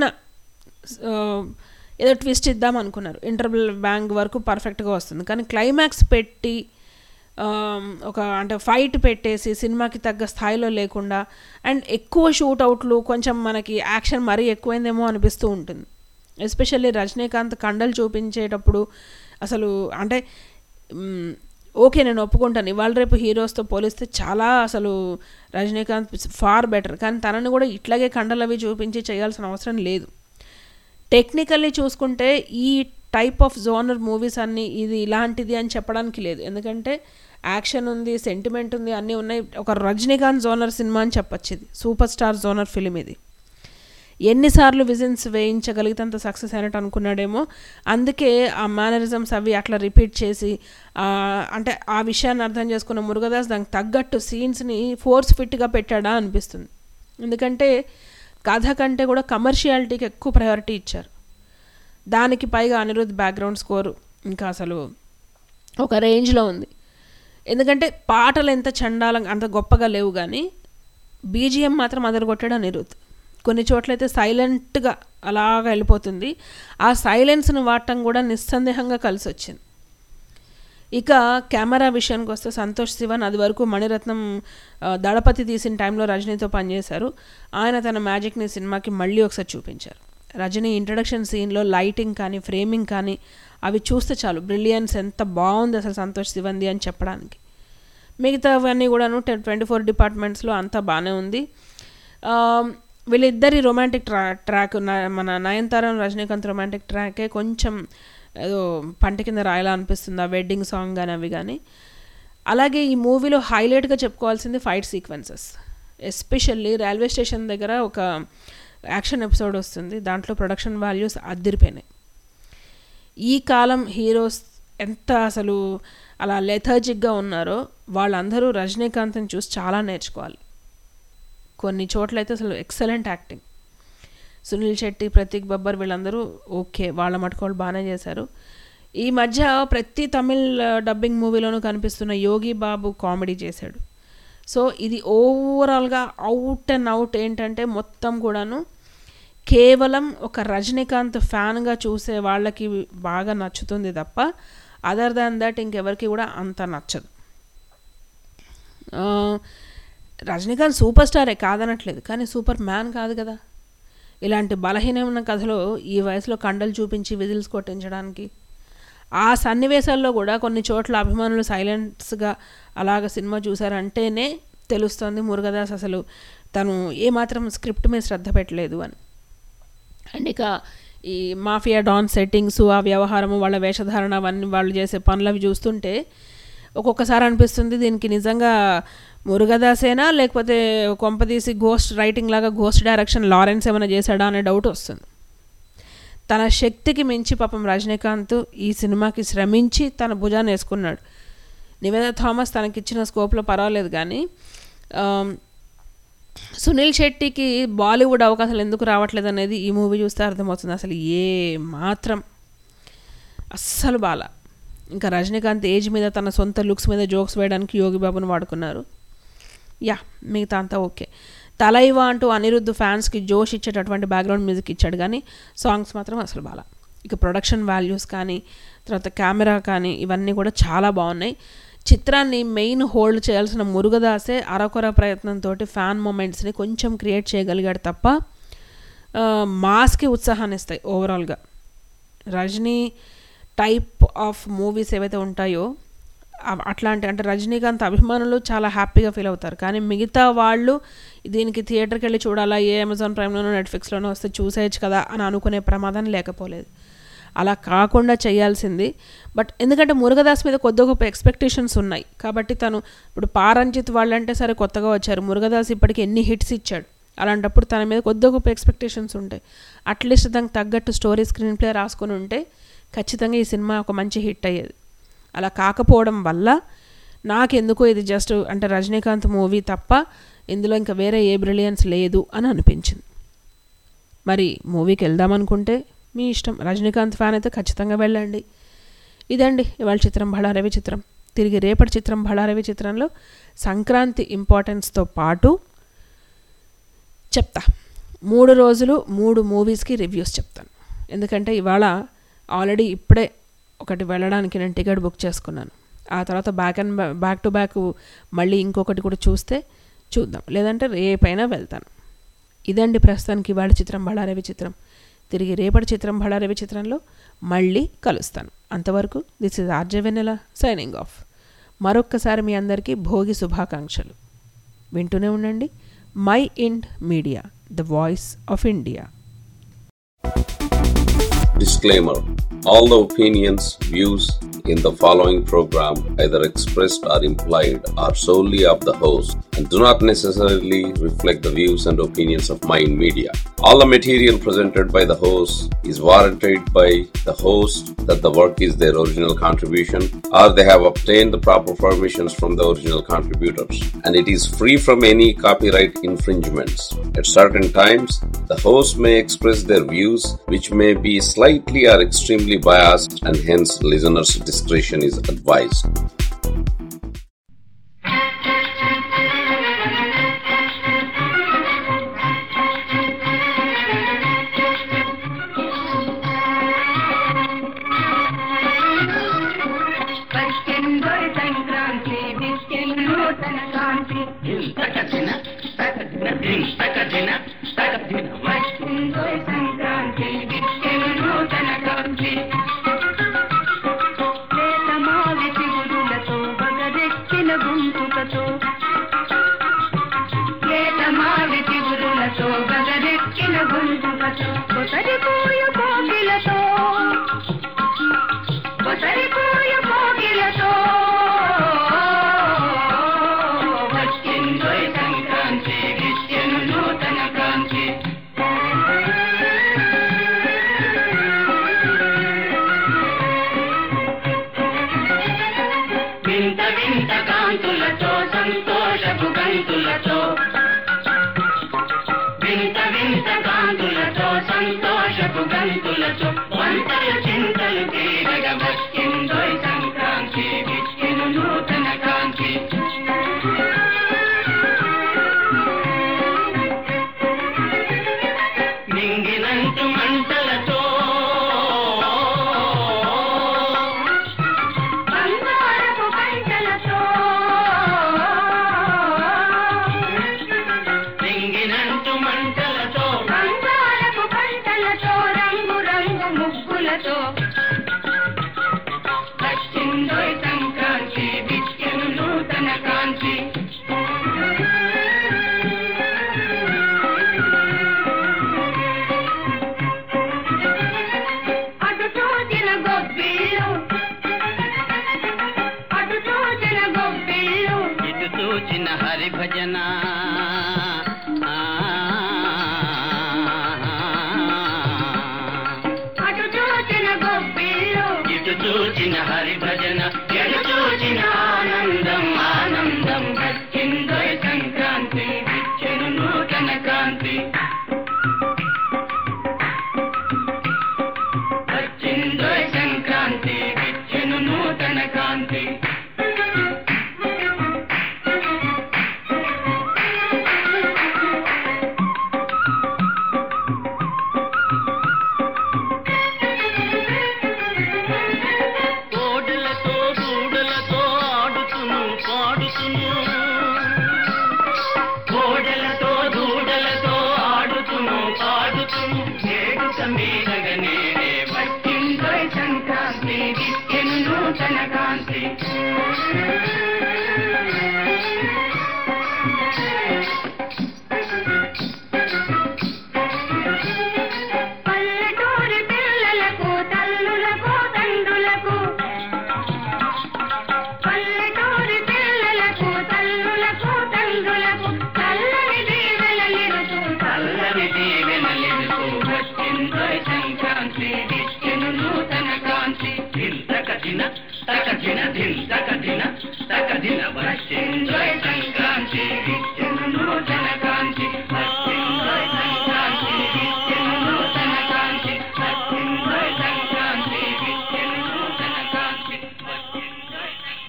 ఏదో ట్విస్ట్ ఇద్దాం అనుకున్నారు ఇంటర్వల్ బ్యాంక్ వరకు పర్ఫెక్ట్గా వస్తుంది కానీ క్లైమాక్స్ పెట్టి ఒక అంటే ఫైట్ పెట్టేసి సినిమాకి తగ్గ స్థాయిలో లేకుండా అండ్ ఎక్కువ షూట్అవుట్లు కొంచెం మనకి యాక్షన్ మరీ ఎక్కువైందేమో అనిపిస్తూ ఉంటుంది ఎస్పెషల్లీ రజనీకాంత్ కండలు చూపించేటప్పుడు అసలు అంటే ఓకే నేను ఒప్పుకుంటాను ఇవాళ రేపు హీరోస్తో పోలిస్తే చాలా అసలు రజనీకాంత్ ఫార్ బెటర్ కానీ తనని కూడా ఇట్లాగే కండలు అవి చూపించి చేయాల్సిన అవసరం లేదు టెక్నికల్లీ చూసుకుంటే ఈ టైప్ ఆఫ్ జోనర్ మూవీస్ అన్నీ ఇది ఇలాంటిది అని చెప్పడానికి లేదు ఎందుకంటే యాక్షన్ ఉంది సెంటిమెంట్ ఉంది అన్నీ ఉన్నాయి ఒక రజనీకాంత్ జోనర్ సినిమా అని చెప్పచ్చు ఇది సూపర్ స్టార్ జోనర్ ఫిలిం ఇది ఎన్నిసార్లు విజన్స్ వేయించగలిగితే సక్సెస్ అయినట్టు అనుకున్నాడేమో అందుకే ఆ మేనరిజమ్స్ అవి అట్లా రిపీట్ చేసి అంటే ఆ విషయాన్ని అర్థం చేసుకున్న మురుగదాస్ దానికి తగ్గట్టు సీన్స్ని ఫోర్స్ ఫిట్గా పెట్టాడా అనిపిస్తుంది ఎందుకంటే కథ కంటే కూడా కమర్షియాలిటీకి ఎక్కువ ప్రయారిటీ ఇచ్చారు దానికి పైగా అనిరుద్ధ్ బ్యాక్గ్రౌండ్ స్కోరు ఇంకా అసలు ఒక రేంజ్లో ఉంది ఎందుకంటే పాటలు ఎంత చండాలం అంత గొప్పగా లేవు కానీ బీజిఎం మాత్రం అదరగొట్టాడు అనిరుద్ కొన్ని చోట్లయితే సైలెంట్గా అలాగా వెళ్ళిపోతుంది ఆ సైలెన్స్ను వాడటం కూడా నిస్సందేహంగా కలిసి వచ్చింది ఇక కెమెరా విషయానికి వస్తే సంతోష్ శివన్ అది వరకు మణిరత్నం ఆ, దళపతి తీసిన టైంలో రజనీతో పనిచేశారు ఆయన తన మ్యాజిక్ని సినిమాకి మళ్ళీ ఒకసారి చూపించారు రజనీ ఇంట్రడక్షన్ సీన్లో లైటింగ్ కానీ ఫ్రేమింగ్ కానీ అవి చూస్తే చాలు బ్రిలియన్స్ ఎంత బాగుంది అసలు సంతోష్ శివంది అని చెప్పడానికి మిగతావన్నీ కూడాను ట్వంటీ ఫోర్ డిపార్ట్మెంట్స్లో అంతా బాగానే ఉంది ఆ, వీళ్ళిద్దరి రొమాంటిక్ ట్రా ట్రాక్ న- మన నయనతార రజనీకాంత్ రొమాంటిక్ ట్రాకే కొంచెం ఏదో పంట కింద రాయాలా అనిపిస్తుంది ఆ వెడ్డింగ్ సాంగ్ కానీ అవి కానీ అలాగే ఈ మూవీలో హైలైట్గా చెప్పుకోవాల్సింది fight sequences especially railway station దగ్గర ఒక యాక్షన్ ఎపిసోడ్ వస్తుంది దాంట్లో ప్రొడక్షన్ వాల్యూస్ అద్దరిపోయినాయి ఈ కాలం హీరోస్ ఎంత అసలు అలా లెథర్జిక్గా ఉన్నారో వాళ్ళందరూ రజనీకాంత్ని చూసి చాలా నేర్చుకోవాలి కొన్ని చోట్లయితే అసలు ఎక్సలెంట్ యాక్టింగ్ సునీల్ శెట్టి ప్రతీక్ బబ్బర్ వీళ్ళందరూ ఓకే వాళ్ళ మటుకు వాళ్ళు బాగానే చేశారు ఈ మధ్య ప్రతి తమిళ్ డబ్బింగ్ మూవీలోనూ కనిపిస్తున్న యోగి బాబు కామెడీ చేశాడు సో ఇది ఓవరాల్గా అవుట్ అండ్ అవుట్ ఏంటంటే మొత్తం కూడాను కేవలం ఒక రజనీకాంత్ ఫ్యాన్గా చూసే వాళ్ళకి బాగా నచ్చుతుంది తప్ప అదర్ దాన్ దట్ ఇంకెవరికి కూడా అంత నచ్చదు ఆ, రజనీకాంత్ సూపర్ స్టారే కాదనట్లేదు కానీ సూపర్ మ్యాన్ కాదు కదా ఇలాంటి బలహీనమైన కథలో ఈ వయసులో కండలు చూపించి విజిల్స్ కొట్టించడానికి ఆ సన్నివేశాల్లో కూడా కొన్ని చోట్ల అభిమానులు సైలెన్స్గా అలాగ సినిమా చూసారంటేనే తెలుస్తుంది మురుగదాస్ అసలు తను ఏమాత్రం స్క్రిప్ట్ మీద శ్రద్ధ పెట్టలేదు అని అండ్ ఇక ఈ మాఫియా డాన్ సెట్టింగ్స్ ఆ వ్యవహారము వాళ్ళ వేషధారణ అవన్నీ వాళ్ళు చేసే పనులు అవి చూస్తుంటే ఒక్కొక్కసారి అనిపిస్తుంది దీనికి నిజంగా మురుగదాసేనా లేకపోతే కొంపదీసి గోస్ట్ రైటింగ్ లాగా గోస్ట్ డైరెక్షన్ లారెన్స్ ఏమైనా చేశాడా అనే డౌట్ వస్తుంది తన శక్తికి మించి పాపం రజనీకాంత్ ఈ సినిమాకి శ్రమించి తన భుజాన్ని వేసుకున్నాడు నివేద థామస్ తనకిచ్చిన స్కోప్లో పర్వాలేదు కానీ ఆమ్, సునీల్ శెట్టికి బాలీవుడ్ అవకాశాలు ఎందుకు రావట్లేదు అనేది ఈ మూవీ చూస్తే అర్థమవుతుంది అసలు ఏ మాత్రం అస్సలు బాల ఇంకా రజనీకాంత్ ఏజ్ మీద తన సొంత లుక్స్ మీద జోక్స్ వేయడానికి యోగి బాబుని వాడుకున్నారు యా మిగతా అంతా ఓకే తలైవా అంటూ అనిరుద్ధ్ ఫ్యాన్స్కి జోష్ ఇచ్చేటటువంటి బ్యాక్గ్రౌండ్ మ్యూజిక్ ఇచ్చాడు కానీ సాంగ్స్ మాత్రం అసలు బాల ఇక ప్రొడక్షన్ వాల్యూస్ కానీ తర్వాత కెమెరా కానీ ఇవన్నీ కూడా చాలా బాగున్నాయి చిత్రాన్ని మెయిన్ హోల్డ్ చేయాల్సిన మురుగదాసే అరకొర ప్రయత్నంతో ఫ్యాన్ మూమెంట్స్ని కొంచెం క్రియేట్ చేయగలిగాడు తప్ప ఆ, మాస్కి ఉత్సాహాన్ని ఇస్తాయి ఓవరాల్గా రజనీ టైప్ ఆఫ్ మూవీస్ ఏవైతే ఉంటాయో అవ్- అట్లాంటి అంటే రజనీకాంత్ అభిమానులు చాలా హ్యాపీగా ఫీల్ అవుతారు కానీ మిగతా వాళ్ళు దీనికి థియేటర్కి వెళ్ళి చూడాలా ఏ అమెజాన్ ప్రైమ్లోనో నెట్ఫ్లిక్స్లోనో వస్తే చూసేయచ్చు కదా అని అనుకునే ప్రమాదం లేకపోలేదు అలా కాకుండా చేయాల్సింది బట్ ఎందుకంటే మురుగదాస్ మీద కొద్ది గొప్ప ఎక్స్పెక్టేషన్స్ ఉన్నాయి కాబట్టి తను ఇప్పుడు పారంజిత్ వాళ్ళంటే సరే కొత్తగా వచ్చారు మురుగదాస్ ఇప్పటికి ఎన్ని హిట్స్ ఇచ్చాడు అలాంటప్పుడు తన మీద కొద్ది గొప్ప ఎక్స్పెక్టేషన్స్ ఉంటాయి అట్లీస్ట్ దానికి తగ్గట్టు స్టోరీ స్క్రీన్ ప్లే రాసుకొని ఉంటే ఖచ్చితంగా ఈ సినిమా ఒక మంచి హిట్ అయ్యేది అలా కాకపోవడం వల్ల నాకెందుకో ఇది జస్ట్ అంటే రజనీకాంత్ మూవీ తప్ప ఇందులో ఇంకా వేరే ఏ బ్రిలియన్స్ లేదు అని అనిపించింది మరి మూవీకి వెళ్దామనుకుంటే మీ ఇష్టం రజనీకాంత్ ఫ్యాన్ అయితే ఖచ్చితంగా వెళ్ళండి ఇదండి ఇవాళ చిత్రం బళారవి చిత్రం తిరిగి రేపటి చిత్రం బళారవి చిత్రంలో సంక్రాంతి ఇంపార్టెన్స్తో పాటు చెప్తా మూడు రోజులు మూడు మూవీస్కి రివ్యూస్ చెప్తాను ఎందుకంటే ఇవాళ ఆల్రెడీ ఇప్పుడే ఒకటి వెళ్ళడానికి నేను టికెట్ బుక్ చేసుకున్నాను ఆ తర్వాత back and back to back మళ్ళీ ఇంకొకటి కూడా చూస్తే చూద్దాం లేదంటే రేపైనా వెళ్తాను ఇదండి ప్రస్తుతానికి ఇవాళ చిత్రం బళారవి చిత్రం తిరిగి రేపటి చిత్రం బళారవి చిత్రంలో మళ్ళీ కలుస్తాను అంతవరకు this is RJ Vennela signing off మరొక్కసారి మీ అందరికీ భోగి శుభాకాంక్షలు వింటూనే ఉండండి my ind media the voice of India Disclaimer All the opinions, views in the following program, either expressed or implied, are solely of the host and do not necessarily reflect the views and opinions of Mind Media. All the material presented by the host is warranted by the host that the work is their original contribution or they have obtained the proper permissions from the original contributors and it is free from any copyright infringements. At certain times, the host may express their views which may be slightly or extremely biased and hence listeners' discretion is advised. Sankranti విద్యను నూతన కాంతి తకదిన తకదిన దిన తకదిన తకదిన వచ్చిందో సంక్రాంతి విద్యను నూతన కాంతి వేతమావి చిగురులతో బగరెక్కిన గుంపుకతో వేతమావి చిగురులతో బగరెక్కిన గుంపుకతో కొసరిపోయు కోకిలతో కొసరిపోయు కోకిలతో వచ్చిందో సంక్రాంతి విద్యను నూతన కాంతి వింత వింత కాంతులతో సంతోషపు గంతులతో వింత వింత కాంతులతో సంతోషపు గంతులతో వంటల చింతలు తీరగ వచ్చిందో సంక్రాంతి విచ్చెను నూతన కాంతి మింగినంటు మంటలతో బంగారపు పంటలతో మింగినంటు మంటలతో బంగారపు పంటలతో రంగు రంగు ముగ్గులతో వచ్చిందో సంక్రాంతి విచ్చెను నూతన కాంతి అటు చూచిన గొప్పిళ్ళు అటు చూచిన గొప్పిళ్ళు ఇటు చూచిన హరి భజన అటు చూచిన గొప్పిళ్ళు ఇటు చూచిన హరి భజన ఎటు చూచిన ఆనందం ఆనందం వచ్చిందో సంక్రాంతి విచ్చెను నూతన కాంతి వచ్చిందో సంక్రాంతి విచ్చెను నూతన కాంతి కోడలతో దూడలతో ఆడుతును పాడుతును కోడలతో దూడలతో ఆడుతును పాడుతును ఏడుక మీదగనే వచ్చిందో సంక్రాంతి విద్యను నూతన కాంతి పల్లెటూరి పిల్లలకు తల్లులకు తండ్రులకు పల్లెటూరి పిల్లలకు తల్లులకు తండ్రులకు చల్లని దీవెనలిరుతూ చల్లని దీవెనలిరుతూ వచ్చిందో సంక్రాంతి విద్యను నూతన కాంతి దింతక దిన తక దిన దింతక దిన తక దిన వచ్చిందో సంక్రాంతి విద్యను నూతన కాంతి వచ్చిందో సంక్రాంతి విద్యను నూతన కాంతి వచ్చిందో సంక్రాంతి విద్యను నూతన కాంతి వచ్చిందో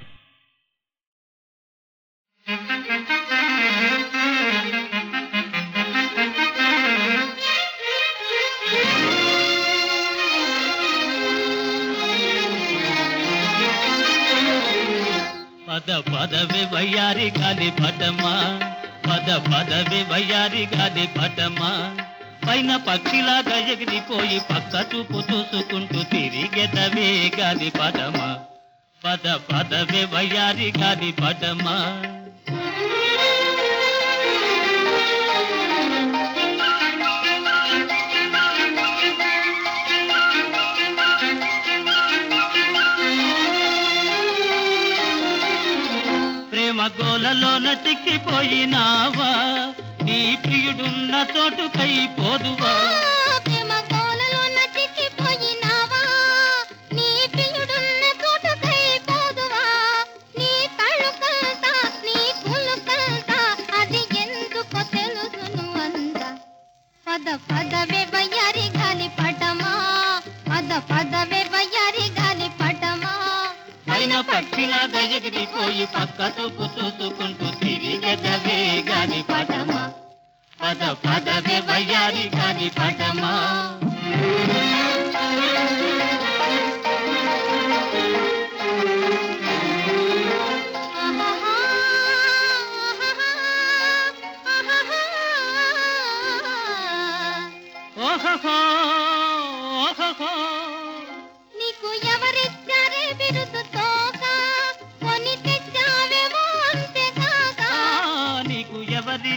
పద పదవి వయ్యారి గాలి పటమా పద పదవి వయ్యారి గాలి పటమా పైన పక్షిలాగా ఎగిరిపోయి పక్క చూపు చూసుకుంటూ తిరిగెదవే గాలి పటమా పద పదవి వయ్యారి గాలి పటమా ప్రేమ గోలలోన చిక్కిపోయినావా నీ ప్రియుడున్న చోటుకై పోదువా ప్రేమ కోలలోన చిక్కిపోయినావా నీ ప్రియుడున్న చోటుకై పోదువా నీ కళ్ళు కంతా నీ కుళ్ళు కంతా అది ఎందుకో తెలుసును అంద పద పదవే వయ్యారి గాలి పటమా పద పదవే వయ్యారి గాలి పటమా పైన పక్షిలాగా ఎగిరిపోయి పక్క చూపు చూసుకుంటూ తిరిగెదవే గాలి పటమా పద పదవే వయ్యారి గాలి పటమా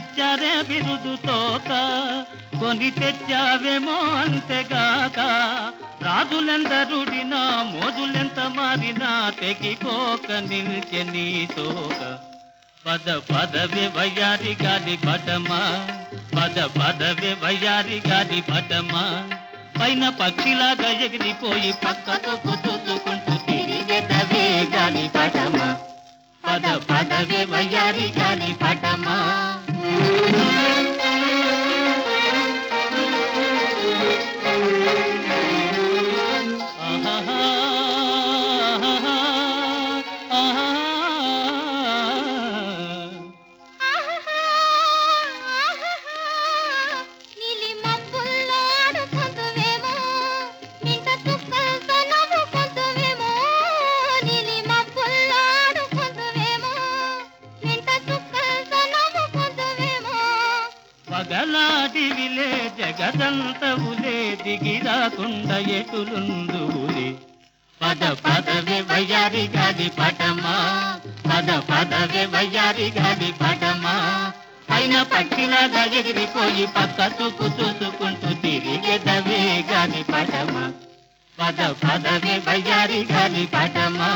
ఇచ్చారే బిరుదు తోక కొని తెచ్చావేమో అంతేగాక రాజులెందరుడినా మోజులెంత మారినా తెగిపోక నిల్చె నీ తోక పద పదవే వయ్యారి గాలి పటమా పద పదవే వయ్యారి గాలి పటమా పైన పక్షిలాగా ఎగిరిపోయి పక్కకు చూసుకుంటూ తిరిగెదవే గాలి పటమా పద పదవే వయ్యారి గాలి పటమా ఆహాహా, ఆహాహా, నీలి మబ్బుల్లో ఆడుకుంటువేమో నింట చుక్కలతో నవ్వుకుంటువేమో నీలి మబ్బుల్లో ఆడుకుంటువేమో నింట చుక్కలతో నవ్వుకుంటువేమో పగలాటివిలే జగదంతవులే దిగిరాకుండా ఎటులుందువులే పద పదవే వయ్యారి గాలి పటమా పద పదవే వయ్యారి గాలి పటమా పైన పక్షిలాగా ఎగిరిపోయి పక్క చూపు చూసుకుంటూ తిరిగెదవే గాలి పటమా పద పదవే వయ్యారి గాలి పటమా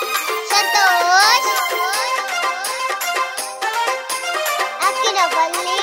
సంతోష్ అఖిలవల్లి